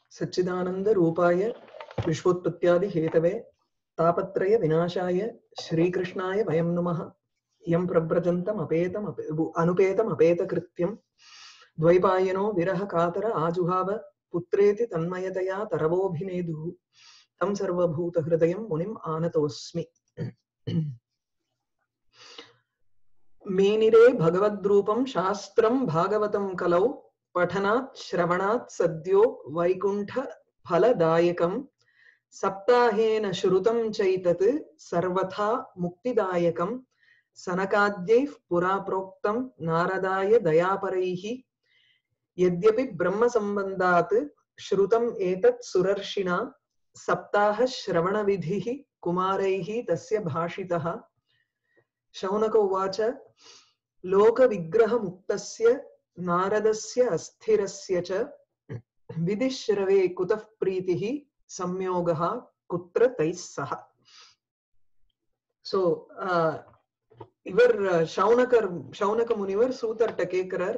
सच्चिदानन्दरूपाय विश्वोत्पत्त्यादिहेतवे तापत्रय विनाशाय श्रीकृष्णाय वयं नुमः यं प्रव्रजन्तमपेतम् अनुपेतमपेतकृत्यं द्वैपायनो विरह कातर आजुहाव पुत्रेति तन्मयतया तरवोऽभिनेदुः तं सर्वभूतहृदयं मुनिम् आनतोऽस्मि मेनिरे भगवद्रूपं शास्त्रं भागवतं कलौ पठनात् श्रवणात् सद्यो वैकुण्ठ फलदायकम् सप्ताहेन श्रुतं चैतत् सर्वथा मुक्तिदायकम् सनकाद्यैः पुरा प्रोक्तं नारदाय दयापरैः यद्यपि ब्रह्मसम्बन्धात् श्रुतम् एतत् सुरर्षिणा सप्ताह श्रवणविधिः कुमारैः तस्य भाषितः शौनक उवाच लोकविग्रहमुक्तस्य नारदस्य अस्थिरस्य च विधिश्रवे कुतः प्रीतिः संयोगः कुत्र தைः सह சோ இவர் சவுனகர் சவுனக முனிவர் சூதர்கிட்ட கேக்குறார்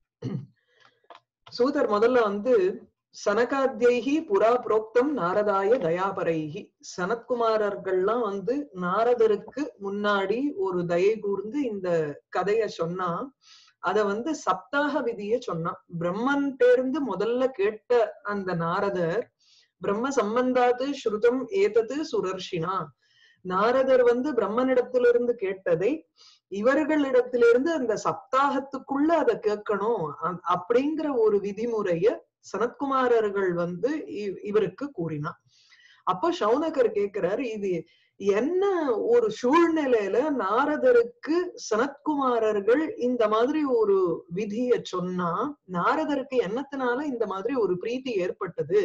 சூதர் முதல்ல வந்து சனகாத்யைகி புறா புரோக்தம் நாரதாய தயாபரைகி சனத்குமாரர்கள்லாம் வந்து நாரதருக்கு முன்னாடி ஒரு தயை கூர்ந்து இந்த கதைய சொன்னா அத வந்து சப்தாக விதிய சொன்னான் பிரம்மன் தேர்ந்து முதல்ல கேட்ட அந்த நாரதர் பிரம்ம சம்பந்தாத்து ஸ்ருதம் ஏதது சுரர்ஷினா நாரதர் வந்து பிரம்மனிடத்திலிருந்து கேட்டதை இவர்களிடத்திலிருந்து அந்த சப்தாகத்துக்குள்ள அதை கேட்கணும் அப்படிங்கிற ஒரு விதிமுறைய சனத்குமாரர்கள் வந்து இவருக்கு கூறினான் அப்போ சவுனகர் கேக்குறாரு இது என்ன ஒரு சூழ்நிலையில நாரதருக்கு சனத்குமாரர்கள் இந்த மாதிரி ஒரு விதிய சொன்னா நாரதருக்கு என்னத்தினால இந்த மாதிரி ஒரு பிரீத்தி ஏற்பட்டது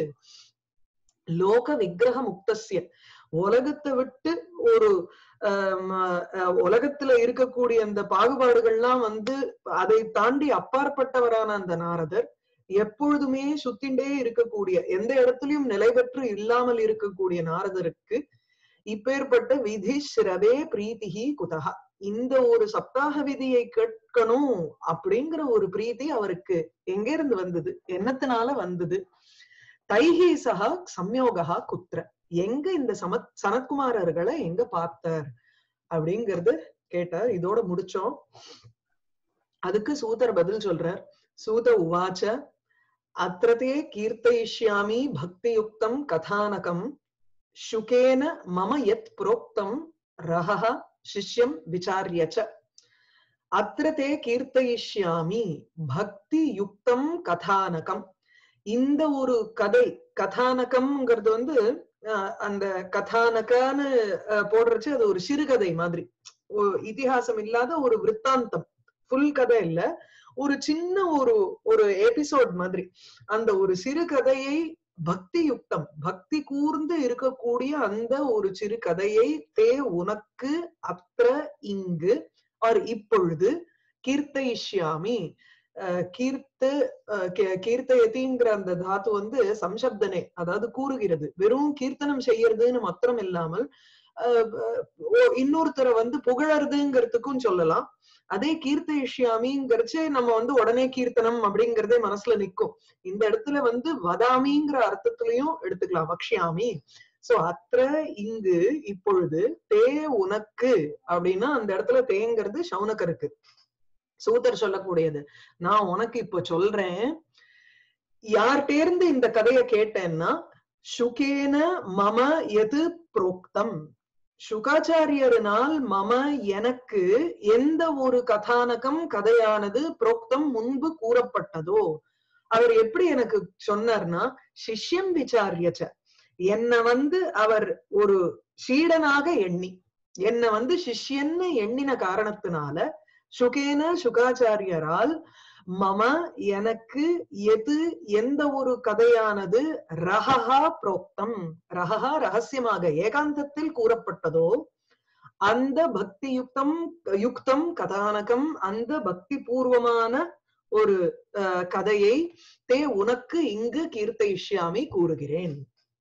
லோக விக்கிரக முக்தசிய உலகத்தை விட்டு ஒரு உலகத்துல இருக்கக்கூடிய அந்த பாகுபாடுகள்லாம் வந்து அதை தாண்டி அப்பாற்பட்டவரான அந்த நாரதர் எப்பொழுதுமே சுத்திண்டே இருக்கக்கூடிய எந்த இடத்துலயும் நிலை பெற்று இல்லாமல் இருக்கக்கூடிய நாரதருக்கு இப்பேற்பட்ட விதி ஸ்ரவே பிரீத்திகி குதகா இந்த ஒரு சப்தாக விதியை கேட்கணும் அப்படிங்கிற ஒரு பிரீத்தி அவருக்கு எங்க இருந்து வந்தது என்னத்தினால வந்தது தைஹி சகா சம்யோகா குத்ர எங்க இந்த சமத் சனத்குமாரர்களை எங்க பார்த்தார் அப்படிங்கறது கேட்டார் இதோட முடிச்சோம் அதுக்கு சூதர் பதில் சொல்றார் சூத உவாச்ச அத்திரதே கீர்த்தயிஷ்யாமி பக்தியுக்தம் கதானகம் சுகேன மம யத் புரோக்தம் ரஹ சிஷ்யம் விசாரியச்ச அத்திரதே கீர்த்தயிஷ்யாமி பக்தி யுக்தம் கதானகம் இந்த ஒரு கதை கதானகம்ங்கிறது வந்து அந்த கதானகான்னு போடுறச்சு அது ஒரு சிறுகதை மாதிரி இதிகாசம் இல்லாத ஒரு விற்த்தாந்தம் ஃபுல் கதை இல்ல ஒரு சின்ன ஒரு ஒரு எபிசோட் மாதிரி அந்த ஒரு சிறு கதையை பக்தி யுக்தம் பக்தி கூர்ந்து இருக்கக்கூடிய அந்த ஒரு சிறு கதையை தே உனக்கு அத்த இங்கு ஆர் இப்பொழுது கீர்த்தயிஷ்யாமி கீர்த்து கீர்த்தயதிங்கிற அந்த தாத்து வந்து சம்சப்தனே அதாவது கூறுகிறது வெறும் கீர்த்தனம் செய்யறதுன்னு மாத்திரம் இல்லாமல் இன்னொருத்தரை வந்து புகழறதுங்கிறதுக்கும் சொல்லலாம் அதே கீர்த்தயிஷ்யாமிங்கிறச்சு நம்ம வந்து உடனே கீர்த்தனம் அப்படிங்கறதே மனசுல நிக்கும் இந்த இடத்துல வந்து வதாமிங்கிற அர்த்தத்திலையும் எடுத்துக்கலாம் வக்ஷியாமி சோ அத்த இங்கு இப்பொழுது தே உனக்கு அப்படின்னா அந்த இடத்துல தேங்கிறது சவுனக்கருக்கு சூதர் சொல்லக்கூடியது நான் உனக்கு இப்ப சொல்றேன் யார்கிட்டேருந்து இந்த கதையை கேட்டேன்னா சுகேன மம எது புரோக்தம் சுகாச்சாரியர்னால் மம எனக்கு எந்த ஒரு கதானகம் கதையானது புரோக்தம் முன்பு கூறப்பட்டதோ அவர் எப்படி எனக்கு சொன்னார்னா சிஷ்யம் விசாரியச்ச என்ன வந்து அவர் ஒரு சீடனாக எண்ணி என்ன வந்து சிஷ்யன்னு எண்ணின காரணத்தினால சுகேன சுகாச்சாரியரால் மம எனக்கு எது எந்த ஒரு கதையானது ரஹஹா புரோக்தம் ரஹஹா ரகசியமாக ஏகாந்தத்தில் கூறப்பட்டதோ அந்த பக்தி யுக்தம் யுக்தம் கதானகம் அந்த பக்தி பூர்வமான ஒரு கதையை தே உனக்கு இங்கு கீர்த்தயிஷ்யாமி கூறுகிறேன்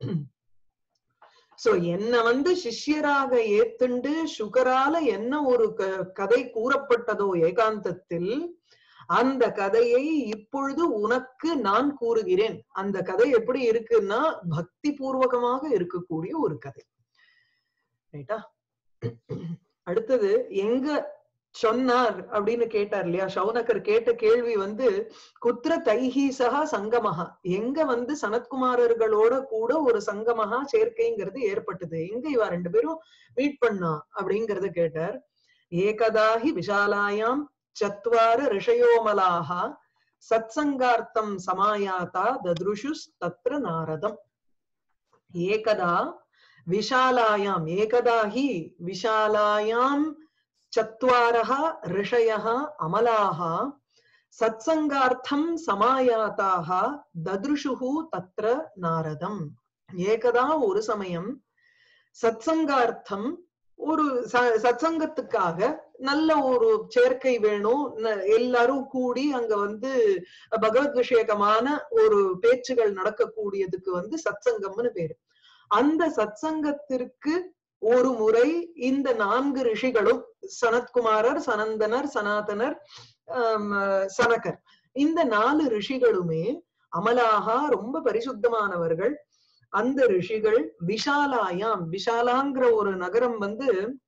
சோ என்ன வந்து சிஷ்யராக ஏத்துண்டு சுகரால என்ன ஒரு கதை கூறப்பட்டதோ ஏகாந்தத்தில் அந்த கதையை இப்பொழுது உனக்கு நான் கூறுகிறேன் அந்த கதை எப்படி இருக்குன்னா பக்தி பூர்வகமாக இருக்கக்கூடிய ஒரு கதை ரைட்டா அடுத்தது எங்க சொன்னார் அப்படின்னு கேட்டார் இல்லையா சௌனகர் கேட்ட கேள்வி வந்து குத்திர தைஹி சகா சங்கமஹா எங்க வந்து சனத்குமாரர்களோட கூட ஒரு சங்கமஹா சேர்க்கைங்கிறது ஏற்பட்டது எங்க இவ ரெண்டு பேரும் மீட் பண்ணா அப்படிங்கறத கேட்டார் ஏகதாஹி விஷாலாயாம் சத்வார ரிஷயோமலாக சத்சங்கார்த்தம் சமாயாதா தத்ருஷு தத்ர நாரதம் ஏகதா விஷாலாயாம் ஏகதா ஹி விஷாலாயாம் चत्वारः ऋषयः अमलाः सत्सङ्गार्थं समायाताः ददृशुः तत्र नारदम् ஏகதா ஒரு சமயம் சத்சங்கார்த்தம் ஒரு ச- சத்சங்கத்துக்காக நல்ல ஒரு சேர்க்கை வேணும் ந- எல்லாரும் கூடி அங்க வந்து பகவத் விஷயகமான ஒரு பேச்சுகள் நடக்கக்கூடியதுக்கு வந்து சத்சங்கம்னு பேரு அந்த சத்சங்கத்திற்கு ஒரு முறை இந்த நான்கு ரிஷிகளும் சனத்குமாரர் சனந்தனர் சனாதனர் ஆம், சனகர் இந்த நாலு ரிஷிகளுமே அமலாகா ரொம்ப பரிசுத்தமானவர்கள் அந்த ரிஷிகள் விஷாலாயாம் விஷாலாங்கிற ஒரு நகரம் வந்து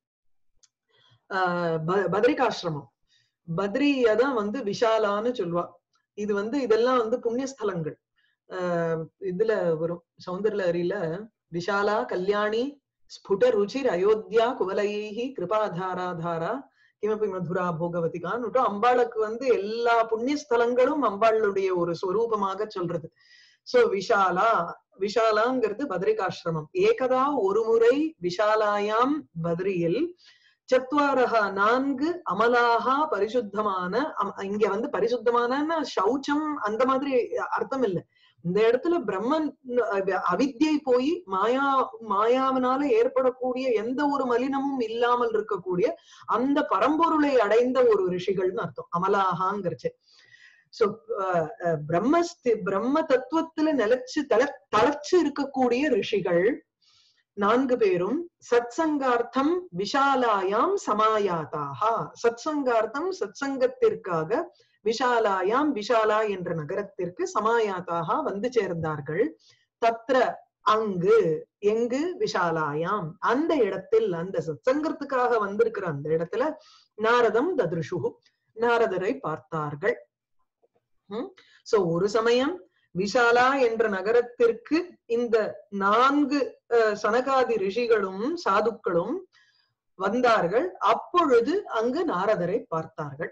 ஆஹ் ப- பத்ரிகாசிரமம் பத்ரியதான் வந்து விஷாலான்னு சொல்லுவா இது வந்து இதெல்லாம் வந்து புண்ணியஸ்தலங்கள் ஆஹ் இதுல வரும் சௌந்தர்லஹரியில விஷாலா கல்யாணி ஸ்புட ருச்சிர் அயோத்தியா குவலையைஹி கிருபாதாராதாரா கிமபி மதுரா போகவதிகான்னு அம்பாளுக்கு வந்து எல்லா புண்ணியஸ்தலங்களும் அம்பாளுடைய ஒரு ஸ்வரூபமாக சொல்றது சோ விஷாலா விஷாலாங்கிறது பத்ரிகாசிரமம் ஏகதா ஒரு முறை விஷாலாயாம் பத்ரியில் சத்வாரகா நான்கு அமலாகா பரிசுத்தமான அம்- இங்க வந்து பரிசுத்தமான சௌச்சம் அந்த மாதிரி அர்த்தம் இல்ல இந்த இடத்துல பிரம்மன் அஹ், அவித்யை போய் மாயா மாயாவினால ஏற்படக்கூடிய எந்த ஒரு மலினமும் இல்லாமல் இருக்கக்கூடிய அந்த பரம்பொருளை அடைந்த ஒரு ரிஷிகள்னு அர்த்தம் அமலாகாங்கிறச்சு சோ பிரம்மஸ்தி பிரம்ம தத்துவத்துல நிலைச்சு தள தளச்சு இருக்கக்கூடிய ரிஷிகள் நான்கு பேரும் சத்சங்கார்த்தம் விஷாலாயாம் சமாயாதாக சத்சங்கார்த்தம் சத்சங்கத்திற்காக விஷாலாயாம் விஷாலா என்ற நகரத்திற்கு சமாயாதாக வந்து சேர்ந்தார்கள் தத்ர அங்கு எங்கு விஷாலாயாம் அந்த இடத்தில் அந்த சத்சங்கத்துக்காக வந்திருக்கிற அந்த இடத்துல நாரதம் தத்ருஷு நாரதரை பார்த்தார்கள் சோ ஒரு சமயம் விஷாலா என்ற நகரத்திற்கு இந்த நான்கு அஹ், சனகாதி ரிஷிகளும் சாதுக்களும் வந்தார்கள் அப்பொழுது அங்கு நாரதரை பார்த்தார்கள்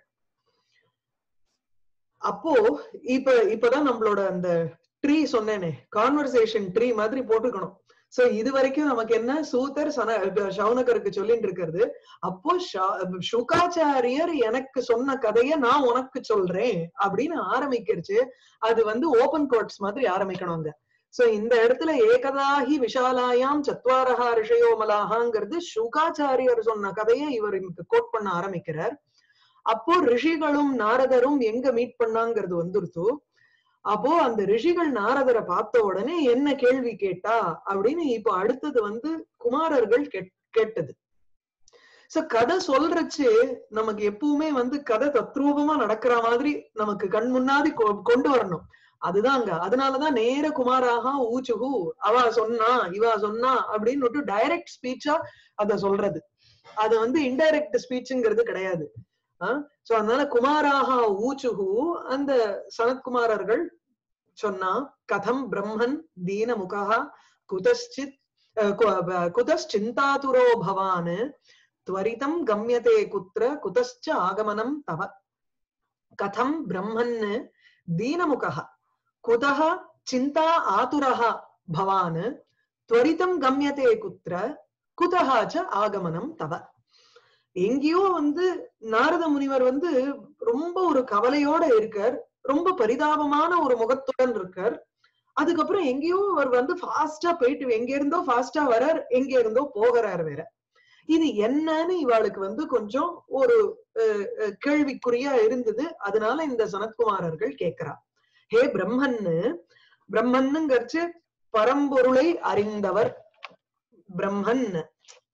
அப்போ இப்ப இப்பதான் நம்மளோட அந்த ட்ரீ சொன்னேனே கான்வர்சேஷன் ட்ரீ மாதிரி போட்டுக்கணும் சோ இது வரைக்கும் நமக்கு என்ன சூதர் சன சவுனகருக்கு சொல்லிட்டு இருக்கிறது அப்போ ஷா- சுகாச்சாரியர் எனக்கு சொன்ன கதைய நான் உனக்கு சொல்றேன் அப்படின்னு ஆரம்பிக்கிறச்சு அது வந்து ஓபன் கோர்ட்ஸ் மாதிரி ஆரம்பிக்கணும் அங்க சோ இந்த இடத்துல ஏகதாகி விஷாலாயாம் சத்வாரஹா ரிஷயோமலாகாங்கிறது சுகாச்சாரியர் சொன்ன கதையை இவர் எனக்கு கோட் பண்ண ஆரம்பிக்கிறார் அப்போ ரிஷிகளும் நாரதரும் எங்க மீட் பண்ணாங்கிறது வந்துருத்து அப்போ அந்த ரிஷிகள் நாரதரை பார்த்த உடனே என்ன கேள்வி கேட்டா அப்படின்னு இப்போ அடுத்தது வந்து குமாரர்கள் கேட்- கேட்டது சோ கதை சொல்றச்சு நமக்கு எப்பவுமே வந்து கதை தத்ரூபமா நடக்கிற மாதிரி நமக்கு கண் முன்னாடி கொ- கொண்டு வரணும் அதுதாங்க அதனாலதான் நேர குமாராக ஊச்சுகு அவ சொன்னா இவ சொன்னா அப்படின்னு டைரக்ட் ஸ்பீச்சா அத சொல்றது அது வந்து இன்டைரக்ட் ஸ்பீச்சுங்கிறது கிடையாது சோ அதனால குமாராக ஊச்சுகு அந்த சனத்குமாரர்கள் சொன்னா கதம் பிரம்மன் தீனமுகா குதச்சித் அஹ் கு- அஹ் குதச்சிந்தாதுரோ பவான் त्वरितं गम्यते कुत्र कुतश्च आगमनं तव कथं ब्रह्मन् दीनमुखः कुतः चिन्ता आतुरः भवान् त्वरितं गम्यते कुत्र कुतः च आगमनं तव எங்கேயோ வந்து நாரத முனிவர் வந்து ரொம்ப ஒரு கவலையோட இருக்கார் ரொம்ப பரிதாபமான ஒரு முகத்துடன் இருக்கார் அதுக்கப்புறம் எங்கேயோ அவர் வந்து ஃபாஸ்டா போயிட்டு எங்க இருந்தோ ஃபாஸ்டா வரார் எங்க இருந்தோ போகிறார் வேற இது என்னன்னு இவாளுக்கு வந்து கொஞ்சம் ஒரு அஹ், அஹ், கேள்விக்குறியா இருந்தது அதனால இந்த சனத்குமாரர்கள் கேட்கிறா ஹே பிரம்மன்னு பிரம்மன்னுங்கரிச்சு பரம்பொருளை அறிந்தவர் பிரம்மன்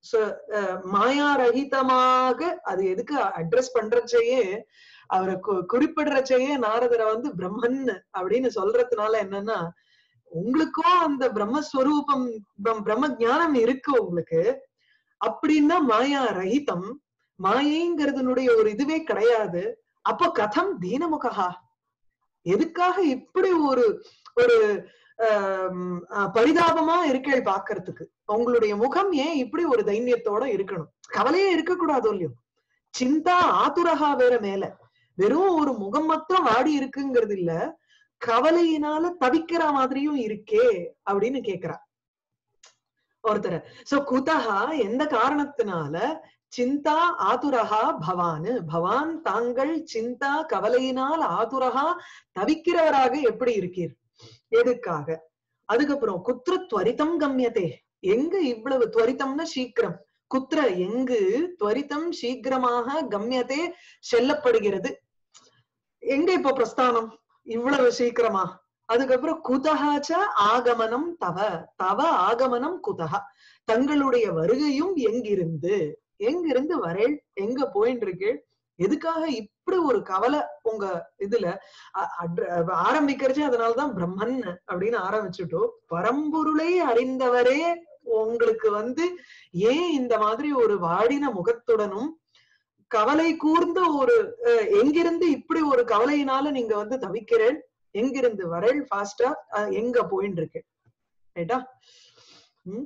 மாயா ரஹிதமாக அது எதுக்கு அட்ரஸ் பண்றச்சையே அவரை கு- குறிப்பிடுறச்சையே நாரதரை வந்து பிரம்மன் அப்படின்னு சொல்றதுனால என்னன்னா உங்களுக்கும் அந்த பிரம்மஸ்வரூபம் பிரம்- பிரம்ம ஞானம் இருக்கு உங்களுக்கு அப்படின்னா மாயா ரஹிதம் மாயைங்கிறதுனுடைய ஒரு இதுவே கிடையாது அப்போ கதம் தீனமுகா எதுக்காக இப்படி ஒரு ஒரு ஆம், அஹ், பரிதாபமா இருக்கேள் பாக்குறதுக்கு உங்களுடைய முகம் ஏன் இப்படி ஒரு தைரியத்தோட இருக்கணும் கவலையே இருக்கக்கூடாது இல்லையோ சிந்தா ஆதுரகா வேற மேல வெறும் ஒரு முகம் மாத்திரம் வாடி இருக்குங்கிறது இல்ல கவலையினால தவிக்கிற மாதிரியும் இருக்கே அப்படின்னு கேக்குறா ஒருத்தர் சோ குதஹா எந்த காரணத்தினால சிந்தா ஆதுரகா பவான் பவான் தாங்கள் சிந்தா கவலையினால் ஆதுரகா தவிக்கிறவராக எப்படி இருக்கீர் எதுக்காக அதுக்கப்புறம் குத்ர துவரிதம் கம்யதே எங்க இவ்வளவு துவரிதம்னா சீக்கிரம் குத்ர எங்கு துவரிதம் சீக்கிரமாக கம்யதே செல்லப்படுகிறது எங்க இப்ப பிரஸ்தானம் இவ்வளவு சீக்கிரமா அதுக்கப்புறம் குதகாச்ச ஆகமனம் தவ தவ ஆகமனம் குதகா தங்களுடைய வருகையும் எங்கிருந்து எங்கிருந்து வரேள் எங்க போயின்னு இருக்கேள் எதுக்காக இப்படி ஒரு கவலை உங்க இதுல அ- அட்ர- ஆரம்பிக்கிறச்சே அதனாலதான் பிரம்மன் அப்படின்னு ஆரம்பிச்சுட்டோம் பரம்பொருளை அறிந்தவரே உங்களுக்கு வந்து ஏன் இந்த மாதிரி ஒரு வாடின முகத்துடனும் கவலை கூர்ந்த ஒரு அஹ், எங்கிருந்து இப்படி ஒரு கவலையினால நீங்க வந்து தவிக்கிறேன் எங்கிருந்து வரேள் ஃபாஸ்டா எங்க போயின்னு இருக்கு ரைட்டா உம்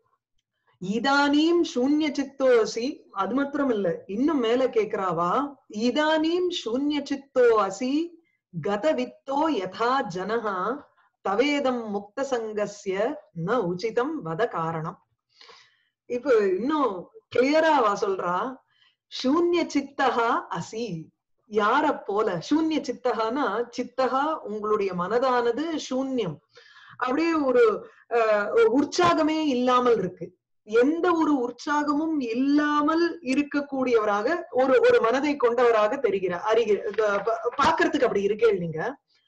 இதானீம் சூன்ய சித்தோ அசி அது மாத்திரம் இல்ல இன்னும் மேல கேக்குறாவா இதானீம் சூன்ய சித்தோ அசி கதவித்தோ யதா ஜனஹா தவேதம் முக்த சங்கஸ்ய ந உச்சிதம் வத காரணம் இப்ப இன்னும் கிளியராவா சொல்றா சூன்ய சித்தகா அசி யார போல சூன்ய சித்தகானா சித்தகா உங்களுடைய மனதானது சூன்யம் அப்படியே ஒரு அஹ், உற்சாகமே இல்லாமல் இருக்கு எந்த ஒரு உற்சாகமும் இல்லாமல் இருக்கக்கூடியவராக ஒரு ஒரு மனதை கொண்டவராக தெரிகிறார் அறிக அஹ் பா- பாக்குறதுக்கு அப்படி இருக்கே நீங்க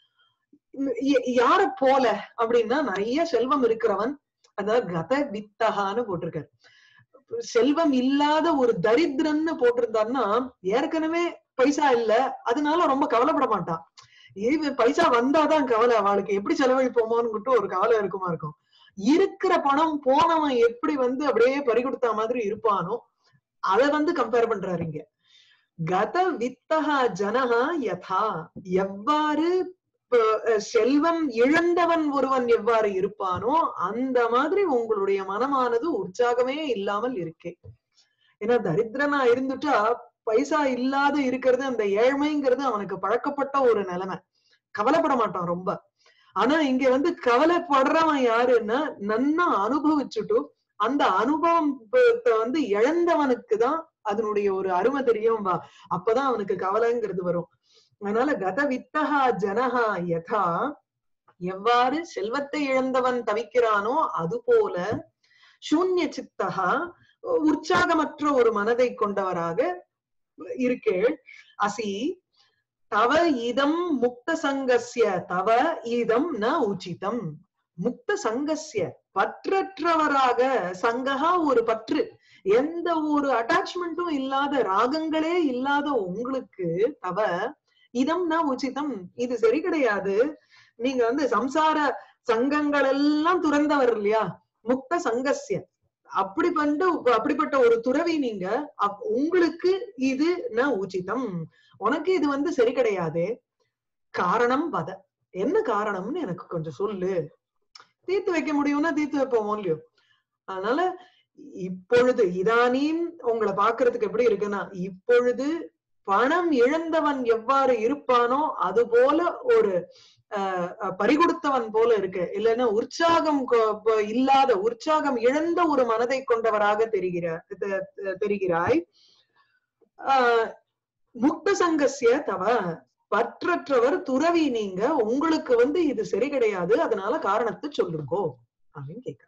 ய- யார போல அப்படின்னா நிறைய செல்வம் இருக்கிறவன் அதாவது கத வித்தகான்னு போட்டிருக்காரு செல்வம் இல்லாத ஒரு தரித்திரன்னு போட்டிருந்தாருன்னா ஏற்கனவே பைசா இல்ல அதனால ரொம்ப கவலைப்பட மாட்டான் இவன் பைசா வந்தாதான் கவலை அவளுக்கு எப்படி செலவழிப்போமோன்னு ஒரு கவலை இருக்குமா இருக்கும் இருக்கிற பணம் போனவன் எப்படி வந்து அப்படியே பறிகொடுத்த மாதிரி இருப்பானோ அத வந்து கம்பேர் பண்றாரு இங்க கத வித்தகா ஜனஹா யதா எவ்வாறு ப- அஹ் செல்வம் இழந்தவன் ஒருவன் எவ்வாறு இருப்பானோ அந்த மாதிரி உங்களுடைய மனமானது உற்சாகமே இல்லாமல் இருக்கே ஏன்னா தரித்திரனா இருந்துட்டா பைசா இல்லாத இருக்கிறது அந்த ஏழ்மைங்கிறது அவனுக்கு பழக்கப்பட்ட ஒரு நிலைமை கவலைப்பட மாட்டான் ரொம்ப ஆனா இங்க வந்து கவலைப்படுறவன் யாருன்னா நன்னா அனுபவிச்சுட்டு அந்த அனுபவத்தை வந்து இழந்தவனுக்கு தான் அதனுடைய ஒரு அருமை தெரியும் வா அப்பதான் அவனுக்கு கவலைங்கிறது வரும் அதனால கத வித்தகா ஜனஹா யதா எவ்வாறு செல்வத்தை இழந்தவன் தவிக்கிறானோ அது போல சூன்ய சித்தகா உற்சாகமற்ற ஒரு மனதை கொண்டவராக இருக்கேள் அசி தவ இதம் முக்த சங்கஸ்ய தவ இதம் ந உச்சிதம் முக்த சங்கஸ்ய பற்றற்றவராக சங்கஹா ஒரு பற்று எந்த ஒரு அட்டாச்மெண்ட்டும் இல்லாத ராகங்களே இல்லாத உங்களுக்கு தவ இதம் ந உச்சிதம் இது சரி கிடையாது நீங்க வந்து சம்சார சங்கங்கள் எல்லாம் துறந்தவர் இல்லையா முக்த சங்கஸ்ய அப்படி பண்ண அப்படிப்பட்ட ஒரு துறவி நீங்க அப்- உங்களுக்கு இது ந உச்சிதம் உனக்கு இது வந்து சரி கிடையாது காரணம் வத என்ன காரணம்னு எனக்கு கொஞ்சம் சொல்லு தீர்த்து வைக்க முடியும்னா தீர்த்து வைப்போமோ இல்லையோ அதனால இப்பொழுது இதானீம் உங்களை பாக்குறதுக்கு எப்படி இருக்குன்னா இப்பொழுது பணம் இழந்தவன் எவ்வாறு இருப்பானோ அது போல ஒரு ஆஹ் அஹ் பறிகொடுத்தவன் போல இருக்கு இல்லைன்னா உற்சாகம் கொ- ப- இல்லாத உற்சாகம் இழந்த ஒரு மனதை கொண்டவராக தெரிகிறார் தெ- தெ- தெரிகிறாய் ஆஹ் முக்த சங்கசிய தவ பற்றற்றவர் துறவி நீங்க உங்களுக்கு வந்து இது சரி கிடையாது அதனால காரணத்தை சொல்லுங்கோ அப்படின்னு கேக்குறார்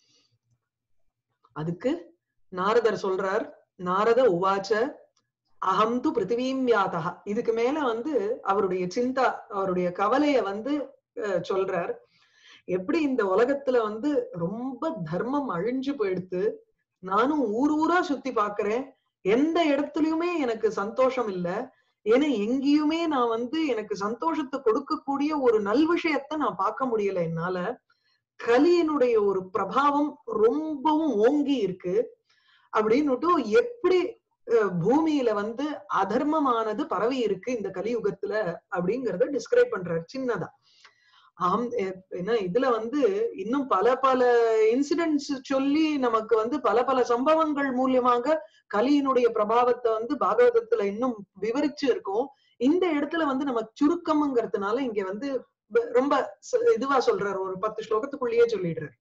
அதுக்கு நாரதர் சொல்றார் நாரத உவாச்ச அகம் து பிருத்திவீம் யாதா இதுக்கு மேல வந்து அவருடைய சிந்தா அவருடைய கவலைய வந்து அஹ், சொல்றார் எப்படி இந்த உலகத்துல வந்து ரொம்ப தர்மம் அழிஞ்சு போயிடுத்து நானும் ஊர் ஊரா சுத்தி பாக்குறேன் எந்த இடத்துலயுமே எனக்கு சந்தோஷம் இல்ல ஏன்னா எங்கேயுமே நான் வந்து எனக்கு சந்தோஷத்தை கொடுக்கக்கூடிய ஒரு நல் விஷயத்த நான் பார்க்க முடியல என்னால கலியினுடைய ஒரு பிரபாவம் ரொம்பவும் ஓங்கி இருக்கு அப்படின்னுட்டு எப்படி அஹ், பூமியில வந்து அதர்மமானது பரவி இருக்கு இந்த கலியுகத்துல அப்படிங்கறத டிஸ்கிரைப் பண்றாரு சின்னதா ஆம் எ- ஏன்னா இதுல வந்து இன்னும் பல பல இன்சிடென்ட்ஸ் சொல்லி நமக்கு வந்து பல பல சம்பவங்கள் மூலியமாக கலியினுடைய பிரபாவத்தை வந்து பாகவதத்துல இன்னும் விவரிச்சு இருக்கும் இந்த இடத்துல வந்து நம்ம சுருக்கம்ங்கிறதுனால இங்க வந்து ப- ரொம்ப ச- இதுவா சொல்றாரு ஒரு பத்து ஸ்லோகத்துக்குள்ளேயே சொல்லிடுறாரு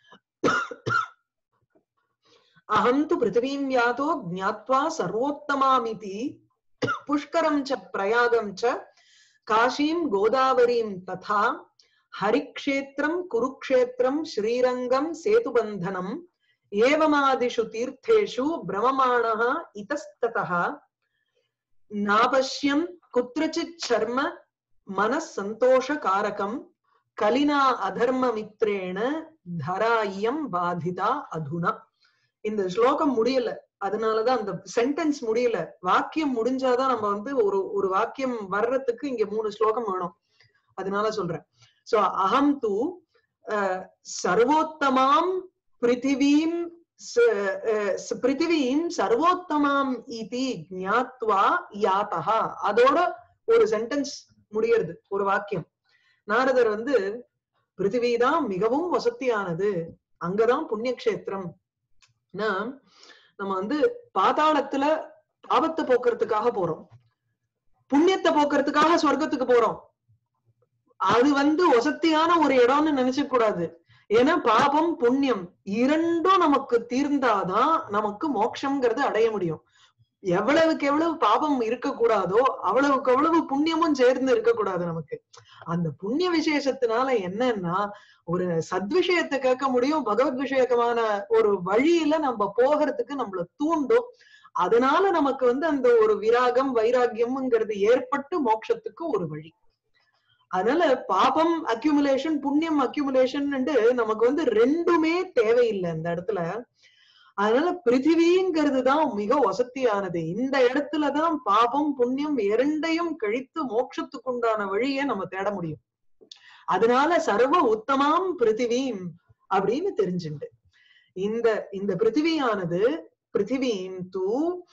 அகம் து பிருத்திவீம் யாதோ ஜாத்வா சர்வோத்தமாமிதி புஷ்கரம் ச பிரயாகம் ச காஷீம் கோதாவரீம் ததா ஹரிக்ஷேத்திரம் குருக்ஷேத்திரம் ஸ்ரீரங்கம் சேதுபந்தனம் ஏவமாதிஷு தீர்த்தேஷு பிரமமாணः இतस्ततः நாபஷ்யம் குत्रचित् சர்ம மனசந்தோஷகாரகம் கலினா அதர்மமித்ரேண தராயம் பாதிதா அதுனா இந்த ஸ்லோகம் முடியல அதனாலதான் அந்த சென்டென்ஸ் முடியல வாக்கியம் முடிஞ்சாதான் நம்ம வந்து ஒரு ஒரு வாக்கியம் வர்றதுக்கு இங்க மூணு ஸ்லோகம் வேணும் அதனால சொல்றேன் சோ அகம் தூ அஹ், சர்வோத்தமாம் பிருத்திவீம் ச- அஹ், ச- பிருத்திவீம் சர்வோத்தமாம் இதி ஞாத்வா யாத்தகா அதோட ஒரு சென்டென்ஸ் முடியறது ஒரு வாக்கியம் நாரதர் வந்து பிருத்திவிதான் மிகவும் வசதியானது அங்கதான் புண்ணியக்ஷேத்திரம் ஏன்னா, நம்ம வந்து பாதாளத்துல பாவத்தை போக்குறதுக்காக போறோம் புண்ணியத்தை போக்குறதுக்காக சொர்க்கத்துக்கு போறோம் அது வந்து வசத்தியான ஒரு இடம்னு நினைச்ச கூடாது ஏன்னா பாபம் புண்ணியம் இரண்டும் நமக்கு தீர்ந்தாதான் நமக்கு மோட்சம்ங்கிறது அடைய முடியும் எவ்வளவுக்கு எவ்வளவு பாபம் இருக்கக்கூடாதோ அவ்வளவுக்கு அவ்வளவு புண்ணியமும் சேர்ந்து இருக்கக்கூடாது நமக்கு அந்த புண்ணிய விசேஷத்தினால என்னன்னா ஒரு சத்விஷயத்தை கேட்க முடியும் பகவத் விஷயகமான ஒரு வழியில நம்ம போகிறதுக்கு நம்மள தூண்டும் அதனால நமக்கு வந்து அந்த ஒரு விராகம் வைராகியம்ங்கிறது ஏற்பட்டு மோட்சத்துக்கு ஒரு வழி அதனால பாபம் அக்யூமுலேஷன் புண்ணியம் அக்யூமுலேஷன் நமக்கு வந்து ரெண்டுமே தேவையில்லை இந்த இடத்துல அதனால பிருத்திவிங்கிறது தான் மிக வசதியானது இந்த இடத்துலதான் பாபம் புண்ணியம் இரண்டையும் கழித்து மோட்சத்துக்கு உண்டான வழியை நம்ம தேட முடியும் அதனால சர்வ உத்தமாம் பிருத்திவீம் அப்படின்னு தெரிஞ்சுண்டு இந்த இந்த பிருத்திவியானது பிருத்திவீம் தூ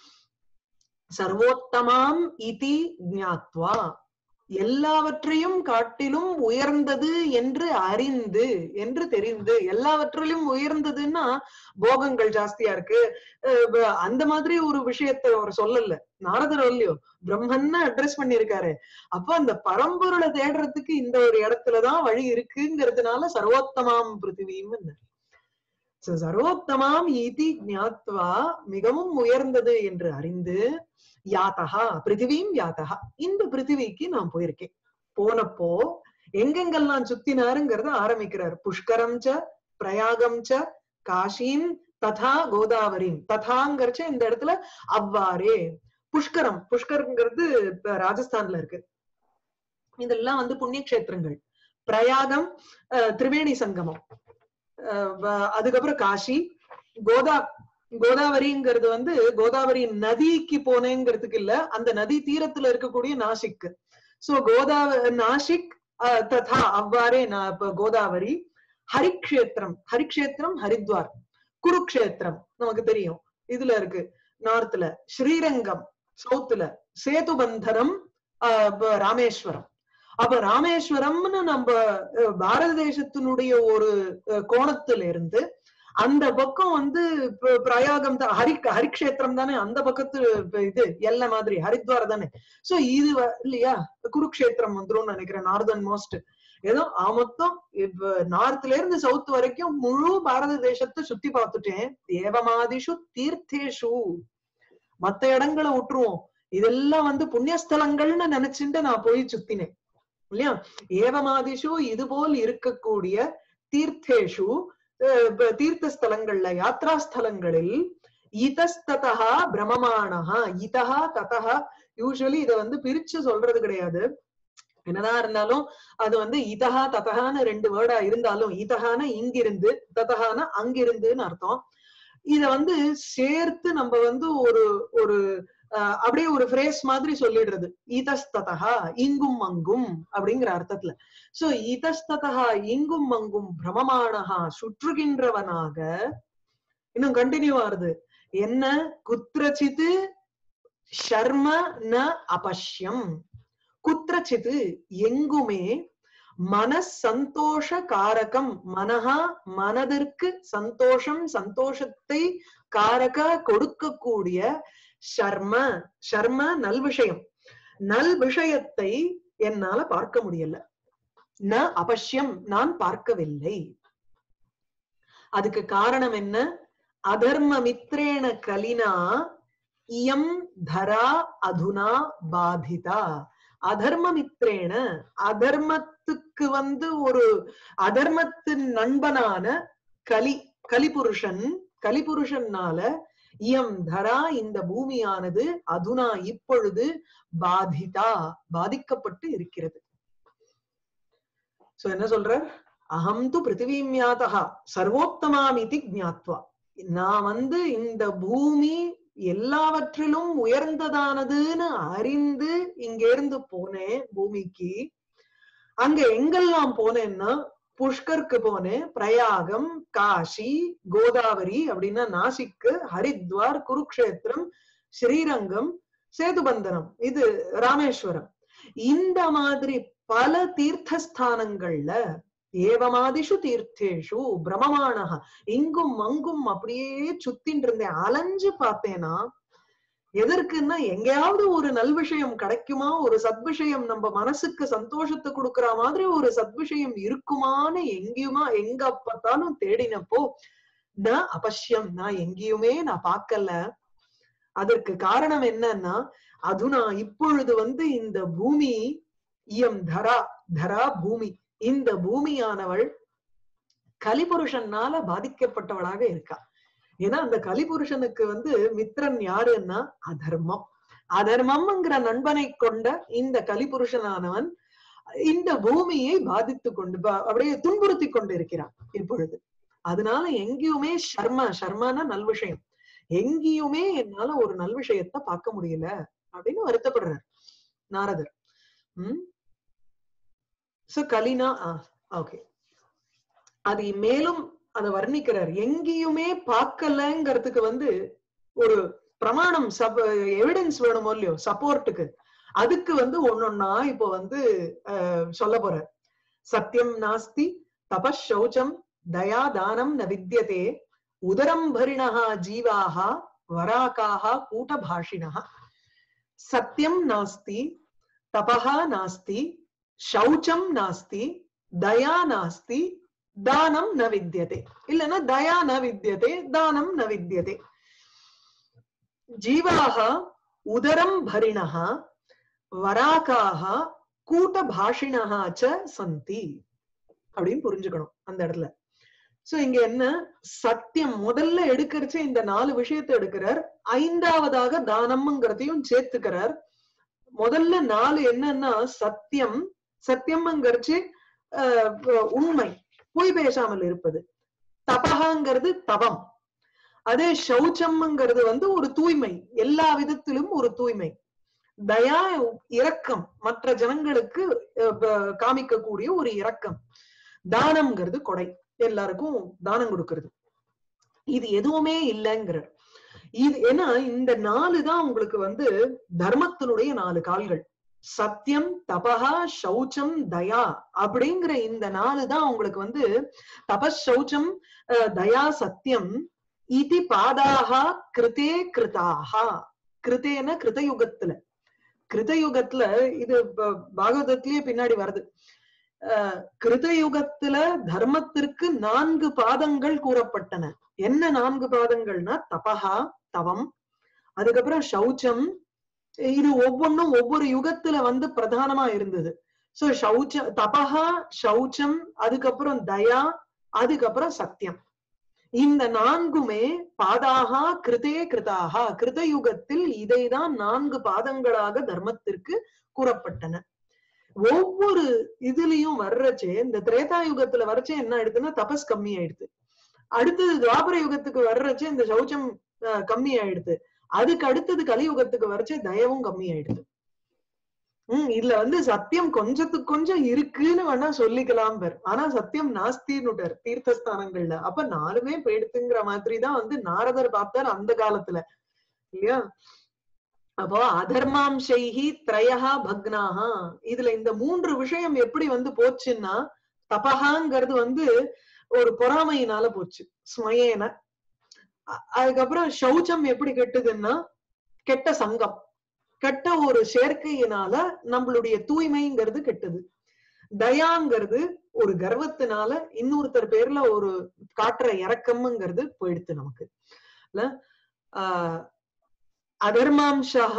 சர்வோத்தமாம் இதி ஞாத்வா எல்லாவற்றையும் காட்டிலும் உயர்ந்தது என்று அறிந்து என்று தெரிந்து எல்லாவற்றிலும் உயர்ந்ததுன்னா போகங்கள் ஜாஸ்தியா இருக்கு அஹ் வ- அந்த மாதிரி ஒரு விஷயத்தை அவர் சொல்லல நாரதர் இல்லையோ பிரம்மன்னு அட்ரஸ் பண்ணிருக்காரு அப்ப அந்த பரம்பொருளை தேடுறதுக்கு இந்த ஒரு இடத்துலதான் வழி இருக்குங்கிறதுனால சர்வோத்தமாம் பிருத்திவியும் So, சர்வோத்தமாம் இதி ஞாத்வா மிகவும் உயர்ந்தது என்று அறிந்து யாத்தகா பிருத்திவியும் யாத்தகா இந்த பிருத்திவிக்கு நான் போயிருக்கேன் போனப்போ எங்கெங்கெல்லாம் சுத்தினாருங்கிறத ஆரம்பிக்கிறார் புஷ்கரம் ச பிரயாகம் ச காஷீம் ததா கோதாவரிம் ததாங்கிறச்ச இந்த இடத்துல அவ்வாறே புஷ்கரம் புஷ்கரங்கிறது இப்ப ராஜஸ்தான்ல இருக்கு இதெல்லாம் வந்து புண்ணிய கஷேத்திரங்கள் பிரயாகம் அஹ், திரிவேணி சங்கமம் அஹ், வ- அதுக்கப்புறம் காஷி கோதா கோதாவரிங்கிறது வந்து கோதாவரி நதிக்கு போனேங்கிறதுக்கு இல்ல அந்த நதி தீரத்துல இருக்கக்கூடிய நாசிக் சோ கோதாவ நாசிக் அஹ், ததா அவ்வாறே நான் இப்ப கோதாவரி ஹரிக்ஷேத்திரம் ஹரிக்ஷேத்திரம் ஹரித்வார் குருக்ஷேத்திரம் நமக்கு தெரியும் இதுல இருக்கு நார்த்ல ஸ்ரீரங்கம் சவுத்துல சேதுபந்தனம் ஆஹ் ப- ராமேஸ்வரம் அப்ப ராமேஸ்வரம்னு நம்ம அஹ், பாரத தேசத்தினுடைய ஒரு அஹ், கோணத்துல இருந்து அந்த பக்கம் வந்து ப- பிரயாகம் தான் ஹரி ஹரிக்ஷேத்திரம் தானே அந்த பக்கத்து இப்ப இது எல்லை மாதிரி ஹரித்வார் தானே சோ இது வ- இல்லையா குருக்ஷேத்திரம் வந்துரும் நினைக்கிறேன் நார்தன் மோஸ்ட் ஏதோ ஆ மொத்தம் இப்ப நார்த்ல இருந்து சவுத் வரைக்கும் முழு பாரத தேசத்தை சுத்தி பார்த்துட்டேன் ஏவமாதிஷு தீர்த்தேஷு மத்த இடங்களை விட்டுருவோம் இதெல்லாம் வந்து புண்ணியஸ்தலங்கள்னு நினைச்சுட்டு நான் போய் சுத்தினேன் இல்லையா ஏவமாதிஷு இதுபோல் இருக்கக்கூடிய தீர்த்தேஷு அஹ் ப- தீர்த்த ஸ்தலங்கள்ல யாத்ரா ஸ்தலங்களில் இதஸ்ததா பிரமமானஹா இதஹா ததஹா யூஸ்வலி இத வந்து பிரிச்சு சொல்றது கிடையாது என்னதான் இருந்தாலும் அது வந்து இதஹா ததஹான்னு ரெண்டு வேர்டா இருந்தாலும் இதஹான இங்கிருந்து ததஹான அங்கிருந்துன்னு அர்த்தம் இத வந்து சேர்த்து நம்ம வந்து ஒரு ஒரு அஹ், அப்படியே ஒரு ஃப்ரேஸ் மாதிரி சொல்லிடுறது இதஸ்ததா இங்கும் அங்கும் அப்படிங்கிற அர்த்தத்துல சோ இதஸ்ததா இங்கும் அங்கும் பிரமமானஹா சுற்றுகின்றவனாக இன்னும் கண்டினியூ ஆகுது என்ன குத்திரச்சித்து ஷர்ம ந அபஷ்யம் குத்திரச்சித்து எங்குமே மன சந்தோஷ காரகம் மனஹா மனதிற்கு சந்தோஷம் சந்தோஷத்தை காரக கொடுக்கக்கூடிய ஷர்ம ஷர்ம நல் விஷயம் நல் விஷயத்தை என்னால பார்க்க முடியல ந அவசியம் நான் பார்க்கவில்லை அதுக்கு காரணம் என்ன அதர்ம மித்ரேண கலினா இயம் தரா அதுனா பாதிதா அதர்ம மித்ரேன அதர்மத்துக்கு வந்து ஒரு அதர்மத்தின் நண்பனான கலி கலிபுருஷன் கலிபுருஷன்னால இயம் தரா இந்த பூமியானது அதுனா இப்பொழுது பாதிதா பாதிக்கப்பட்டு இருக்கிறது சோ என்ன சொல்றார் அகம் து பிருத்திவீமியாதா சர்வோத்தமாமிதி ஜாத்வா நான் வந்து இந்த பூமி எல்லாவற்றிலும் உயர்ந்ததானதுன்னு அறிந்து இங்க இருந்து போனேன் பூமிக்கு அங்க எங்கெல்லாம் போனேன்னா புஷ்கருக்கு போனேன் பிரயாகம் காஷி கோதாவரி அப்படின்னா நாசிக்கு ஹரித்வார் குருக்ஷேத்திரம் ஸ்ரீரங்கம் சேதுபந்தனம் இது ராமேஸ்வரம் இந்த மாதிரி பல தீர்த்தஸ்தானங்கள்ல ஏவமாதிஷு தீர்த்தேஷு பிரமமானஹ இங்கும் அங்கும் அப்படியே சுத்தின்னு இருந்தேன் அலைஞ்சு பார்த்தேனா எதற்குன்னா எங்கேயாவது ஒரு நல் விஷயம் கிடைக்குமா ஒரு சத்விஷயம் நம்ம மனசுக்கு சந்தோஷத்தை கொடுக்கிற மாதிரி ஒரு சத்விஷயம் இருக்குமான்னு எங்கேயுமா எங்க பார்த்தாலும் தேடினப்போ ந அபஷ்யம் நான் எங்கேயுமே நான் பார்க்கல அதற்கு காரணம் என்னன்னா அதுனா இப்பொழுது வந்து இந்த பூமி இயம் தரா தரா பூமி இந்த பூமியானவள் கலிபுருஷனால பாதிக்கப்பட்டவளாக இருக்கா ஏன்னா அந்த கலிபுருஷனுக்கு வந்து மித்திரன் யாருன்னா அதர்மம் அதர்மம்ங்கிற நண்பனை கொண்ட இந்த கலிபுருஷனானவன் இந்த பூமியை பாதித்து கொண்டு பா- அப்படியே துன்புறுத்தி கொண்டு இருக்கிறான் இப்பொழுது அதனால எங்கேயுமே ஷர்ம ஷர்மான நல் விஷயம் எங்கேயுமே என்னால ஒரு நல் விஷயத்த பார்க்க முடியல அப்படின்னு வருத்தப்படுறார் நாரதர் உம் சோ கலினா ஓகே அது மேலும் அதை வர்ணிக்கிறார் எங்கேயுமே பார்க்கலங்கிறதுக்கு வந்து ஒரு பிரமாணம் சப் எவிடன்ஸ் வேணுமோ இல்லையோ சப்போர்ட்டுக்கு அதுக்கு வந்து ஒன்னொன்னா இப்போ வந்து அஹ், சொல்ல போறார் சத்தியம் நாஸ்தி தபஸ் சௌச்சம் தயா தானம் ந வித்யதே உதரம் பரிணஹா ஜீவாஹா வராகாஹா கூட்டபாஷிணः சத்தியம் நாஸ்தி தபஹா நாஸ்தி சௌச்சம் நாஸ்தி தயா நாஸ்தி தானம் ந வித்யதே இல்லைன்னா தயா ந வித்யதே தானம் ந வித்யதே ஜீவாக உதரம் பரிணः வராகாக கூட்டபாஷிணः ச சந்தி அப்படின்னு புரிஞ்சுக்கணும் அந்த இடத்துல சோ இங்க என்ன சத்தியம் முதல்ல எடுக்கிறச்சே இந்த நாலு விஷயத்தை எடுக்கிறார் ஐந்தாவதாக தானம்ங்கிறதையும் சேர்த்துக்கிறார் முதல்ல நாலு என்னன்னா சத்தியம் சத்தியம்ங்கிறச்சு ஆஹ் உண்மை பொய் பேசாமல் இருப்பது தபகாங்கிறது தவம் அதே சௌச்சம்ங்கிறது வந்து ஒரு தூய்மை எல்லா விதத்திலும் ஒரு தூய்மை தயா இரக்கம் மற்ற ஜனங்களுக்கு அஹ், ப- காமிக்கக்கூடிய ஒரு இரக்கம் தானம்ங்கிறது கொடை எல்லாருக்கும் தானம் கொடுக்கிறது இது எதுவுமே இல்லைங்கிறார் இது ஏன்னா இந்த நாலு தான் உங்களுக்கு வந்து தர்மத்தினுடைய நாலு கால்கள் சத்தியம் தபஹா சௌச்சம் தயா அப்படிங்கிற இந்த நாலு தான் உங்களுக்கு வந்து தபஸ் சௌச்சம் அஹ், தயா சத்தியம் இதி பாதாகா கிருதே கிருதாகா கிருதேன கிருதயுகத்துல கிருதயுகத்துல இது ப- பாகவதத்திலேயே பின்னாடி வருது அஹ், கிருதயுகத்துல தர்மத்திற்கு நான்கு பாதங்கள் கூறப்பட்டன என்ன நான்கு பாதங்கள்னா தபஹா தவம் அதுக்கப்புறம் சௌச்சம் இது ஒவ்வொன்றும் ஒவ்வொரு யுகத்துல வந்து பிரதானமா இருந்தது சோ சௌச்ச தபஹா சௌச்சம் அதுக்கப்புறம் தயா அதுக்கப்புறம் சத்தியம் இந்த நான்குமே பாதாகா கிருதே கிருதாகா கிருத யுகத்தில் இதைதான் நான்கு பாதங்களாக தர்மத்திற்கு கூறப்பட்டன ஒவ்வொரு இதுலயும் வர்றச்சே இந்த திரேதா யுகத்துல வர்றச்சே என்ன ஆயிடுதுன்னா தபஸ் கம்மி ஆயிடுது அடுத்தது துவாபர யுகத்துக்கு வர்றச்சு இந்த சௌச்சம் அஹ், கம்மி ஆயிடுது அதுக்கு அடுத்தது கலியுகத்துக்கு வரைச்சு தயவும் கம்மி ஆயிடுது உம் இதுல வந்து சத்தியம் கொஞ்சத்துக்கு கொஞ்சம் இருக்குன்னு வேணா சொல்லிக்கலாம் பேர் ஆனா சத்தியம் நாஸ்தின்னுட்டார் தீர்த்தஸ்தானங்கள்ல அப்ப நாலுமே போயிடுத்துங்கிற மாதிரிதான் வந்து நாரதர் பார்த்தார் அந்த காலத்துல இல்லையா அப்போ அதர்மாம்சைஹி திரயஹா பக்னாஹா இதுல இந்த மூன்று விஷயம் எப்படி வந்து போச்சுன்னா தபஹாங்கிறது வந்து ஒரு பொறாமையினால போச்சு ஸ்மயேன அ- அதுக்கப்புறம் சௌச்சம் எப்படி கெட்டுதுன்னா கெட்ட சங்கம் கெட்ட ஒரு சேர்க்கையினால நம்மளுடைய தூய்மைங்கிறது கெட்டது தயாங்கிறது ஒரு கர்வத்தினால இன்னொருத்தர் பேர்ல ஒரு காட்டுற இறக்கம்ங்கிறது போயிடுத்து நமக்கு இல்ல ஆஹ் அதர்மாம்சா